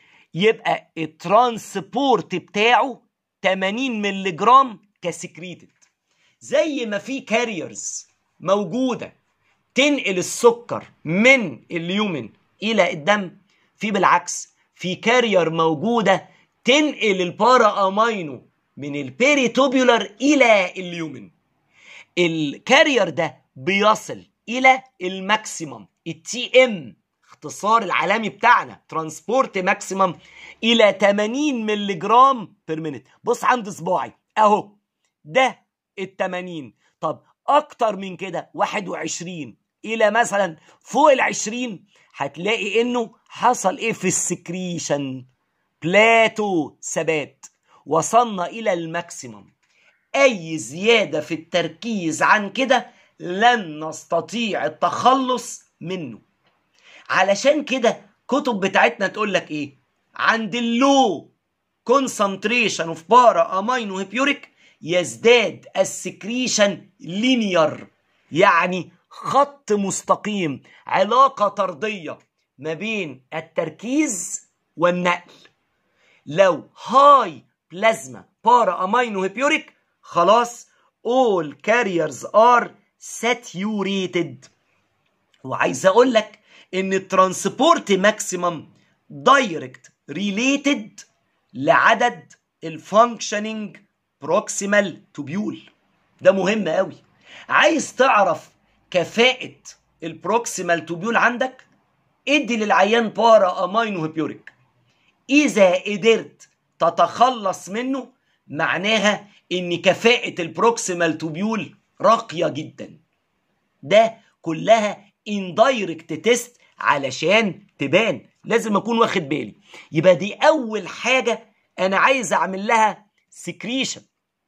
يبقى الترانسبورت بتاعه 80 ملي جرام كسكريتد زي ما في كاريرز موجوده تنقل السكر من اليومن الى الدم في بالعكس في كارير موجوده تنقل البارا امينو من البيريتوبيولار الى اليومن الكارير ده بيصل الى الماكسيمم التي ام اختصار العالمي بتاعنا ترانسبورت ماكسيمم الى 80 ملي جرام بير مينيت بص عند صباعي اهو ده ال 80 طب اكتر من كده 21 الى مثلا فوق ال 20 هتلاقي انه حصل ايه في السكريشن بلاتو ثبات وصلنا الى الماكسيمم اي زياده في التركيز عن كده لن نستطيع التخلص منه علشان كده كتب بتاعتنا تقول لك ايه عند اللو concentration اوف بارا امينو هيبيوريك يزداد السكريشن لينير يعني خط مستقيم علاقه طرديه ما بين التركيز والنقل لو هاي بلازما بارا امينو هيبيوريك خلاص all carriers are saturated وعايز اقول لك ان الترانسبورت ماكسيمم دايركت ريليتد لعدد الفانكشننج بروكسيمال توبيول ده مهم قوي عايز تعرف كفاءة البروكسيمال توبيول عندك ادي للعيان بارا امينو هيبيوريك اذا قدرت تتخلص منه معناها ان كفاءة البروكسيمال توبيول راقية جدا ده كلها اندايركت تيست علشان تبان لازم اكون واخد بالي يبقى دي اول حاجة انا عايز اعمل لها سكريشن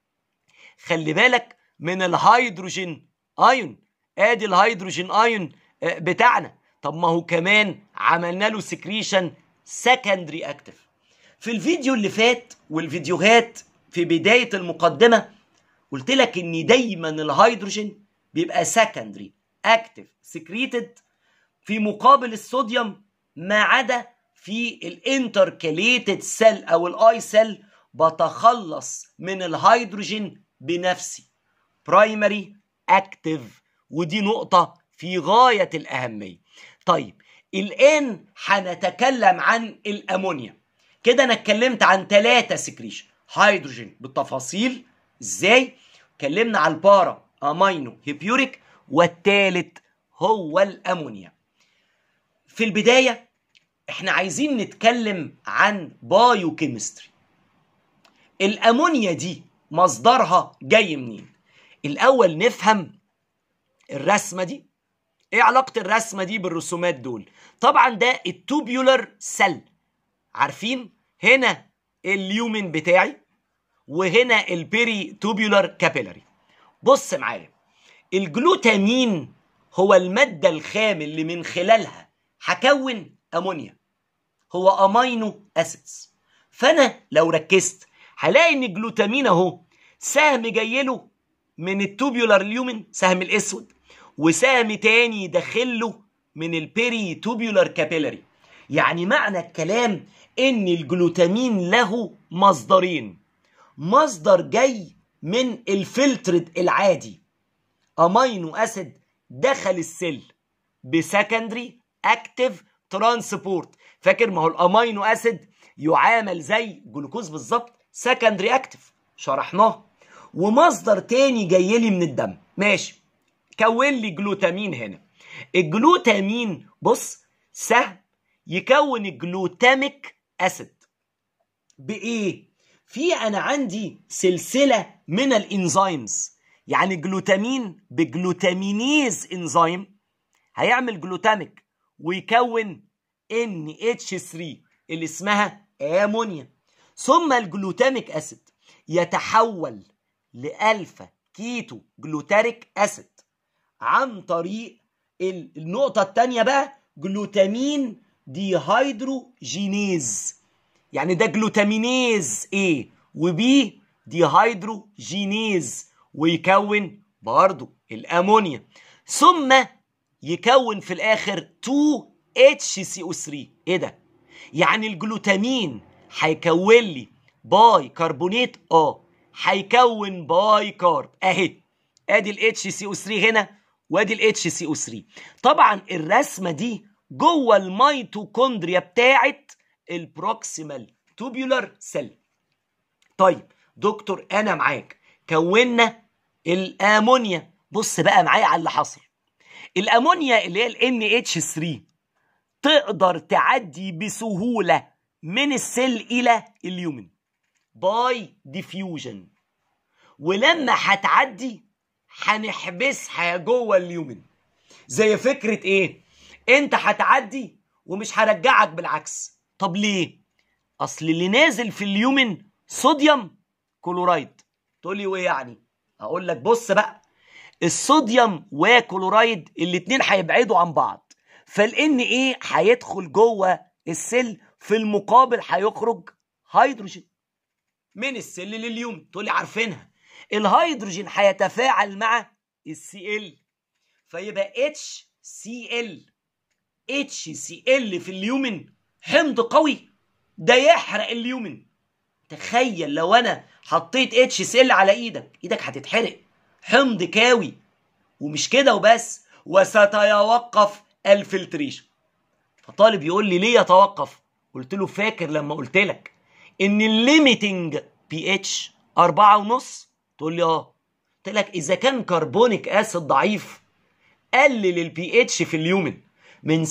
خلي بالك من الهيدروجين ايون ادي الهيدروجين ايون بتاعنا طب ما هو كمان عملنا له سكريشن سكندري اكتف في الفيديو اللي فات والفيديوهات في بداية المقدمة قلت لك ان دايما الهيدروجين بيبقى سكندري اكتف سكريتد في مقابل الصوديوم ما عدا في الانتركاليتد سيل او الاي سيل بتخلص من الهيدروجين بنفسي برايمري اكتف ودي نقطة في غاية الأهمية طيب الآن هنتكلم عن الأمونيا كده أنا اتكلمت عن ثلاثة سكريشن هيدروجين بالتفاصيل ازاي اتكلمنا على البارا امينو هيبيوريك والثالث هو الامونيا في البدايه احنا عايزين نتكلم عن بايو كيمستري الامونيا دي مصدرها جاي منين الاول نفهم الرسمه دي ايه علاقه الرسمه دي بالرسومات دول طبعا ده التوبيولر سيل عارفين هنا اليومن بتاعي وهنا البيري توبيولار كابيلاري بص معايا الجلوتامين هو المادة الخام اللي من خلالها هكون امونيا هو امينو اسيدز فانا لو ركزت هلاقي ان الجلوتامين اهو سهم جاي له من التوبيولار ليومن سهم الاسود وسهم تاني داخله من البيري توبيولار كابيلاري يعني معنى الكلام ان الجلوتامين له مصدرين مصدر جاي من الفلترد العادي امينو اسيد دخل السيل بسكندري اكتيف ترانسبورت فاكر ما هو الامينو اسيد يعامل زي جلوكوز بالظبط سكندري اكتيف شرحناه ومصدر تاني جاي لي من الدم ماشي كون لي جلوتامين هنا الجلوتامين بص سهم يكون الجلوتاميك اسيد بايه في انا عندي سلسله من الانزيمز يعني جلوتامين بجلوتامينيز انزيم هيعمل جلوتاميك ويكون NH3 اللي اسمها امونيا ثم الجلوتاميك اسيد يتحول لالفا كيتو جلوتاريك اسيد عن طريق النقطة التانية بقى جلوتامين ديهيدروجينيز يعني ده جلوتامينيز A وB ديهيدروجينيز ويكون برضو الامونيا ثم يكون في الاخر 2HCO3 ايه ده يعني الجلوتامين هيكون لي باي كربونات اه هيكون باي كارب اهي ادي ال HCO3 هنا وادي ال HCO3 طبعا الرسمه دي جوه الميتوكوندريا بتاعت البروكسيمال توبيولار سيل طيب دكتور انا معاك كونا الامونيا بص بقى معايا على اللي حصل الامونيا اللي هي ال NH3 تقدر تعدي بسهوله من السيل الى اليومن باي ديفيوجن ولما هتعدي هنحبسها جوه اليومن زي فكره ايه انت هتعدي ومش هرجعك بالعكس طب ليه اصل اللي نازل في اليومن صوديوم كلورايد تقول لي وايه يعني اقول لك بص بقى الصوديوم وكلورايد الاتنين هيبعدوا عن بعض فالان ايه هيدخل جوه السيل في المقابل هيخرج هيدروجين من السيل لليوم تقول لي عارفينها الهيدروجين هيتفاعل مع السي ال فيبقى اتش سي ال اتش سي ال في اليومن حمض قوي ده يحرق اليومن تخيل لو انا حطيت اتش سي ال على ايدك ايدك هتتحرق حمض كاوي ومش كده وبس وستيوقف الفلتريشن فطالب يقول لي ليه يتوقف قلت له فاكر لما قلت لك ان الليميتنج بي اتش أربعة ونص تقول لي اه قلت لك اذا كان كربونيك اسيد ضعيف قلل البي اتش في اليومن من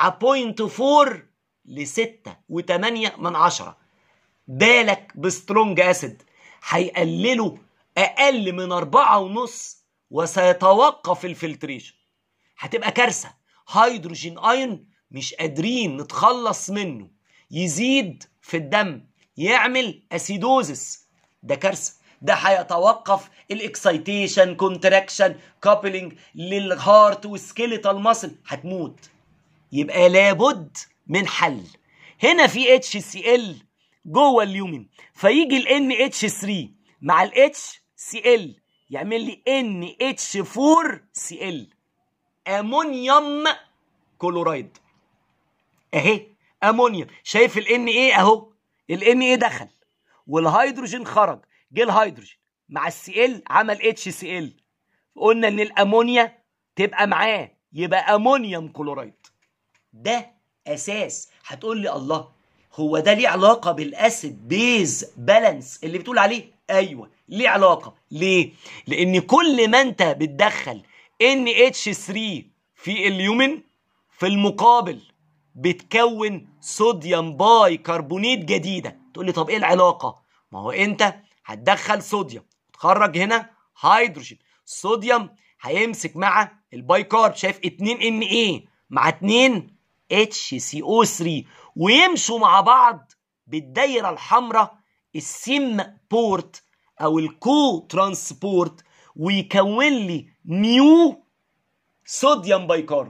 7.4 ل 6 و8 من عشرة بالك بسترونج اسيد هيقلله اقل من أربعة ونص وسيتوقف الفلتريشن هتبقى كارثة هيدروجين ايون مش قادرين نتخلص منه يزيد في الدم يعمل اسيدوزس ده كارثه ده هيتوقف الاكسايتيشن كونتراكشن كابلنج للهارت والسكيليتال ماسل هتموت يبقى لابد من حل هنا في اتش سي ال جوه اليومن فيجي ال ان اتش 3 مع ال اتش سي ال يعمل لي ان اتش 4 سي ال امونيوم كلورايد اهي امونيوم شايف ال ان ايه اهو ال ان ايه دخل والهيدروجين خرج جه الهيدروجين مع السي ال عمل اتش سي ال قلنا ان الامونيا تبقى معاه يبقى امونيوم كلورايد ده اساس هتقول لي الله هو ده ليه علاقه بالاسيد بيز بالانس اللي بتقول عليه ايوه ليه علاقه ليه لان كل ما انت بتدخل ان اتش 3 في اليومن في المقابل بتكون صوديوم باي كربونات جديده تقول لي طب ايه العلاقه ما هو انت هتدخل صوديوم تخرج هنا هيدروجين الصوديوم هيمسك مع الباي كارب شايف 2 ان ايه مع 2 اتش سي او 3 ويمشوا مع بعض بالدايره الحمراء السيم بورت او الكو ترانسبورت ويكون لي نيو صوديوم بايكارب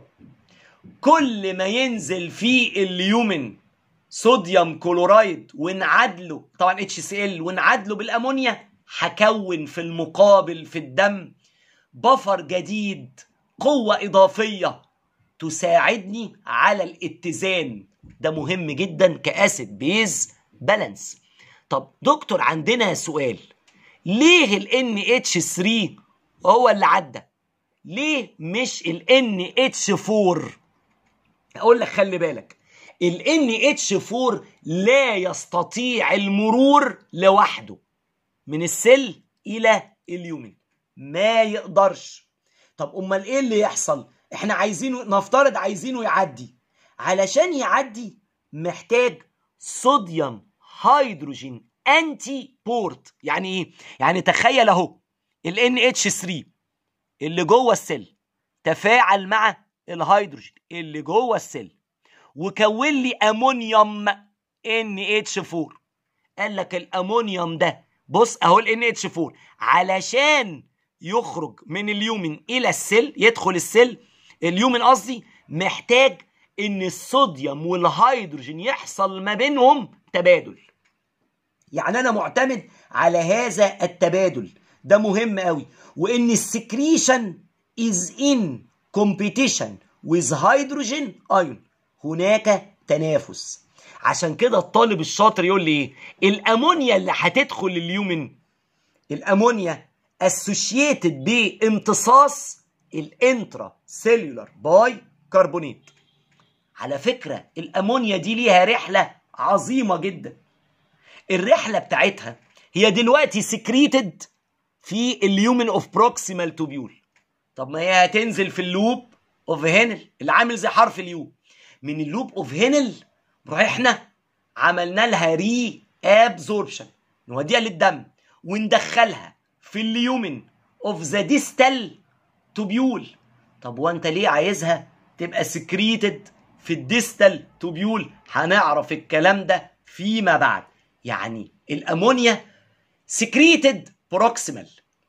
كل ما ينزل فيه اليومن صوديوم كلورايد ونعادله طبعا اتش سي ال ونعادله بالامونيا هكون في المقابل في الدم بفر جديد قوة إضافية تساعدني على الاتزان ده مهم جدا كاسيد بيز بالانس طب دكتور عندنا سؤال ليه ال NH3 هو اللي عدى ليه مش ال NH4 اقول لك خلي بالك ال NH4 لا يستطيع المرور لوحده من السل الى اليومن ما يقدرش طب امال ايه اللي يحصل احنا عايزينه نفترض عايزينه يعدي علشان يعدي محتاج صوديوم هيدروجين انتي بورت يعني ايه يعني تخيل اهو ال NH3 اللي جوه السل تفاعل مع الهيدروجين اللي جوه السل وكون لي امونيوم NH4 قال لك الامونيوم ده بص اهو ال NH4 علشان يخرج من اليومن الى السل يدخل السل اليومن قصدي محتاج ان الصوديوم والهيدروجين يحصل ما بينهم تبادل يعني انا معتمد على هذا التبادل ده مهم قوي وان السكريشن is in competition with hydrogen ion هناك تنافس عشان كده الطالب الشاطر يقول لي ايه الامونيا اللي هتدخل اليومن الامونيا associated بامتصاص الانترا سيلولار باي كربونيت على فكرة الامونيا دي ليها رحلة عظيمة جدا الرحلة بتاعتها هي دلوقتي سكريتد في اليومن اوف بروكسيمال توبيول طب ما هي هتنزل في اللوب اوف هينل اللي عامل زي حرف اليو من اللوب اوف هينل نروح احنا عملنا لها ري ابزوربشن نوديها للدم وندخلها في اليومن اوف ذا ديستال توبيول طب وانت ليه عايزها تبقى سكريتد في الديستال توبيول هنعرف الكلام ده فيما بعد يعني الامونيا سكريتد بروكسيمال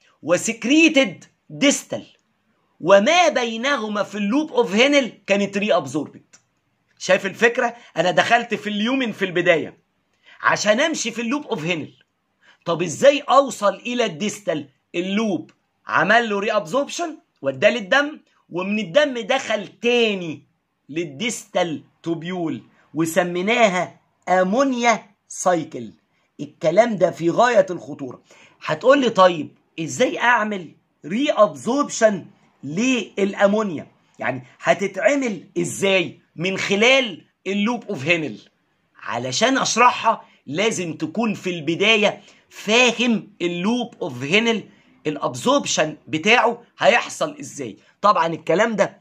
وسكريتد ديستال وما بينهما في اللوب اوف هينل كانت ري ابزوربت شايف الفكره انا دخلت في اليومن في البدايه عشان امشي في اللوب اوف هينل طب ازاي اوصل الى الديستال اللوب عمل له ري ابزوربشن وداه للدم ومن الدم دخل تاني للديستال توبيول وسميناها امونيا سايكل الكلام ده في غايه الخطوره هتقول لي طيب ازاي اعمل ري ابزوربشن للامونيا يعني هتتعمل ازاي من خلال اللوب اوف هينل علشان اشرحها لازم تكون في البدايه فاهم اللوب اوف هينل الابزوربشن بتاعه هيحصل ازاي طبعا الكلام ده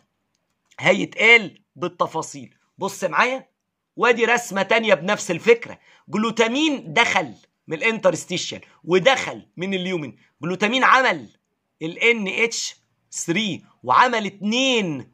هيتقال بالتفاصيل بص معايا وادي رسمه تانية بنفس الفكره جلوتامين دخل من الانترستيشن ودخل من اليومن جلوتامين عمل ال NH3 وعمل 2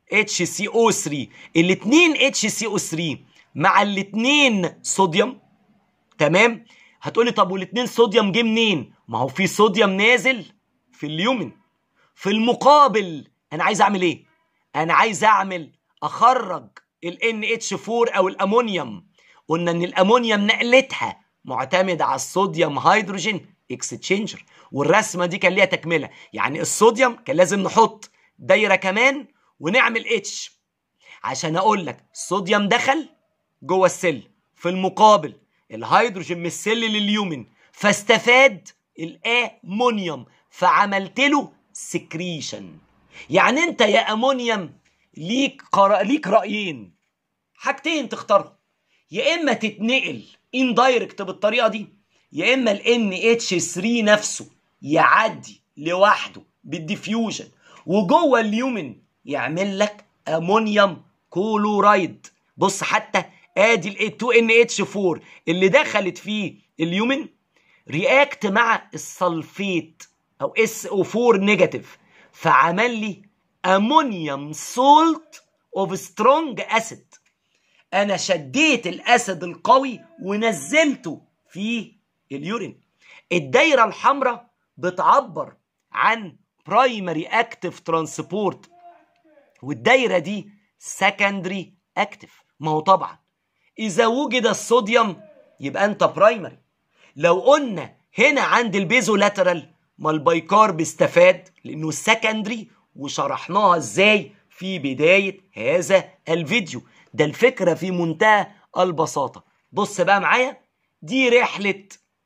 HCO3 الاتنين HCO3 مع الاتنين صوديوم تمام هتقولي طب والاتنين صوديوم جه منين ما هو في صوديوم نازل في اليومن في المقابل انا عايز اعمل ايه انا عايز اعمل اخرج ال NH4 او الامونيوم قلنا ان الامونيوم نقلتها معتمده على الصوديوم هيدروجين اكستشينجر والرسمه دي كان ليها تكمله يعني الصوديوم كان لازم نحط دايره كمان ونعمل اتش عشان اقول لك الصوديوم دخل جوه السل في المقابل الهيدروجين من السل لليومن فاستفاد الامونيوم فعملت له سكريشن يعني انت يا امونيوم ليك قرا... ليك رايين حاجتين تختارهم يا اما تتنقل اندايركت بالطريقه دي يا اما ال NH3 نفسه يعدي لوحده بالديفيوجن وجوه اليومن يعمل لك امونيوم كلورايد بص حتى ادي ال 2NH4 اللي دخلت فيه اليومن رياكت مع السلفيت او SO4 نيجاتيف فعمل لي امونيوم سولت اوف سترونج اسيد انا شديت الاسيد القوي ونزلته في اليورين الدايره الحمراء بتعبر عن برايمري اكتف ترانسبورت والدايره دي سكندري اكتف ما هو طبعا اذا وجد الصوديوم يبقى انت برايمري لو قلنا هنا عند البيزولاترال ما البيكارب استفاد لانه سكندري وشرحناها ازاي في بدايه هذا الفيديو ده الفكره في منتهى البساطه بص بقى معايا دي رحله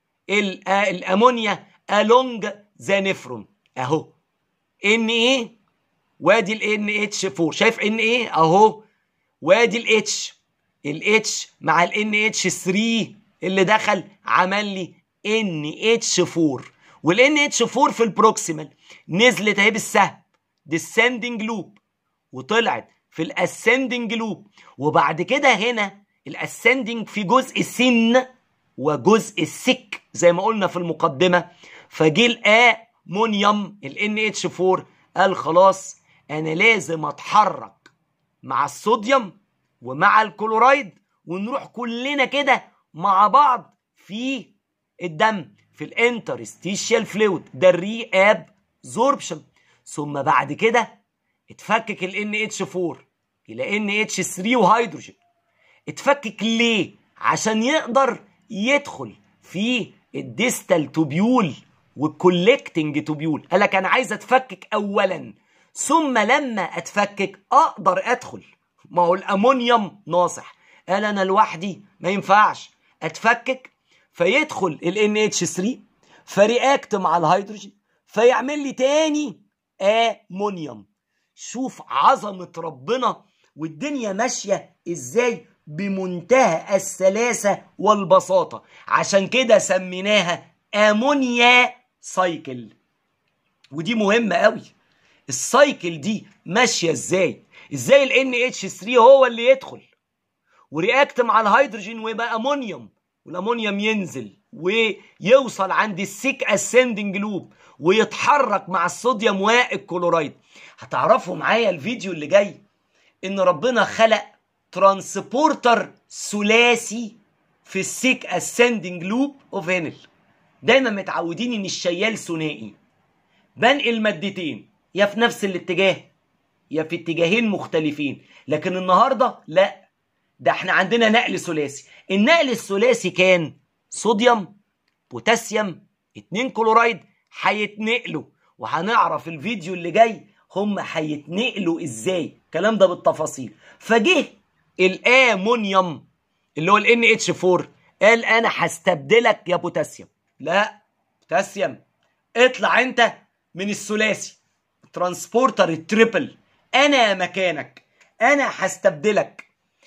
الامونيا along ذا نفرون اهو ان ايه وادي الان اتش 4 شايف ان ايه اهو وادي الاتش الاتش مع الان اتش 3 اللي دخل عمل لي ان اتش 4 والان اتش 4 في البروكسيمال نزلت اهي بالسهم descending لوب وطلعت في الاسندنج لوب وبعد كده هنا الاسندنج في جزء سن وجزء السك زي ما قلنا في المقدمه فجه الامونيوم ال اتش 4 قال خلاص انا لازم اتحرك مع الصوديوم ومع الكلورايد ونروح كلنا كده مع بعض في الدم في الانترستيشيال فلويد ده الري اب زوربشن ثم بعد كده اتفكك ال اتش 4 الى ان اتش 3 وهيدروجين اتفكك ليه عشان يقدر يدخل في الديستال توبيول والكولكتنج توبيول قال لك انا عايز اتفكك اولا ثم لما اتفكك اقدر ادخل ما هو الامونيوم ناصح قال انا لوحدي ما ينفعش اتفكك فيدخل ال NH3 فرياكت مع الهيدروجين فيعمل لي تاني امونيوم شوف عظمة ربنا والدنيا ماشية ازاي بمنتهى السلاسة والبساطة عشان كده سميناها امونيا سايكل ودي مهمة قوي السايكل دي ماشية ازاي ازاي ال NH3 هو اللي يدخل ورياكت مع الهيدروجين ويبقى امونيوم والامونيوم ينزل ويوصل عند السيك اسندنج لوب ويتحرك مع الصوديوم والكلورايد هتعرفوا معايا الفيديو اللي جاي ان ربنا خلق ترانسبورتر ثلاثي في السيك اسندنج لوب اوف هينل دايما متعودين ان الشيال ثنائي بنقل مادتين يا في نفس الاتجاه يا في اتجاهين مختلفين لكن النهارده لا ده احنا عندنا نقل ثلاثي النقل الثلاثي كان صوديوم بوتاسيوم اتنين كلورايد هيتنقلوا وهنعرف الفيديو اللي جاي هم هيتنقلوا ازاي الكلام ده بالتفاصيل فجه الامونيوم اللي هو ال اتش 4 قال انا هستبدلك يا بوتاسيوم لا بوتاسيوم اطلع انت من الثلاثي ترانسبورتر التريبل انا مكانك انا هستبدلك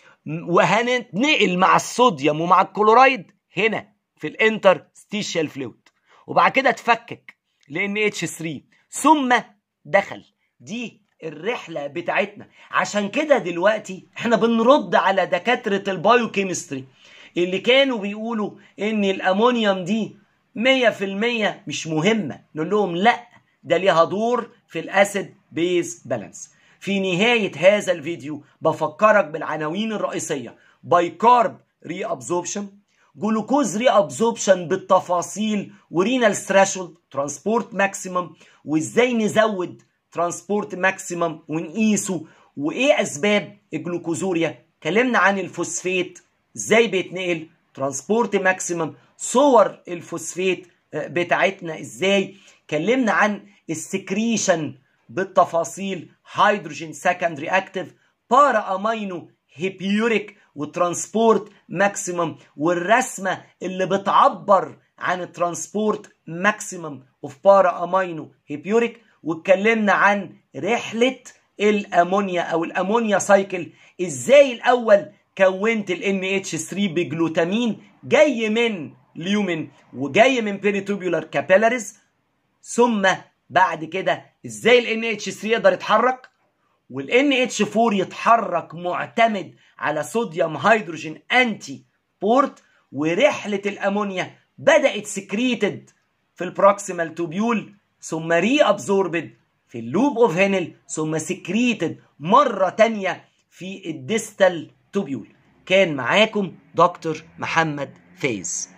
وهنتنقل مع الصوديوم ومع الكلورايد هنا في الانترستيشال فلويد وبعد كده اتفكك لان اتش 3 ثم دخل دي الرحله بتاعتنا عشان كده دلوقتي احنا بنرد على دكاتره البايوكيمستري اللي كانوا بيقولوا ان الامونيوم دي 100% مش مهمه نقول لهم لا ده ليها دور في الاسيد بيز بالانس في نهاية هذا الفيديو بفكرك بالعناوين الرئيسية بايكارب ري ابزوربشن جلوكوز ري ابزوربشن بالتفاصيل ورينال ثريشولد ترانسبورت ماكسيمم وازاي نزود ترانسبورت ماكسيمم ونقيسه وايه اسباب الجلوكوزوريا اتكلمنا عن الفوسفيت ازاي بيتنقل ترانسبورت ماكسيمم صور الفوسفيت بتاعتنا ازاي اتكلمنا عن السكريشن بالتفاصيل هيدروجين سكندري اكتيف بارا امينو هيبيوريك وترانسبورت ماكسيمم والرسمه اللي بتعبر عن الترانسبورت ماكسيمم اوف بارا امينو هيبيوريك واتكلمنا عن رحله الامونيا او الامونيا سايكل ازاي الاول كونت ال NH3 بجلوتامين جاي من ليومين وجاي من بيريتوبيولار كابيلاريز ثم بعد كده ازاي ال NH3 يقدر يتحرك وال NH4 يتحرك معتمد على صوديوم هيدروجين انتي بورت ورحله الامونيا بدات سكريتد في البروكسيمال توبيول ثم ري ابزوربد في اللوب اوف هينل ثم سكريتد مره تانية في الديستال توبيول كان معاكم دكتور محمد فايز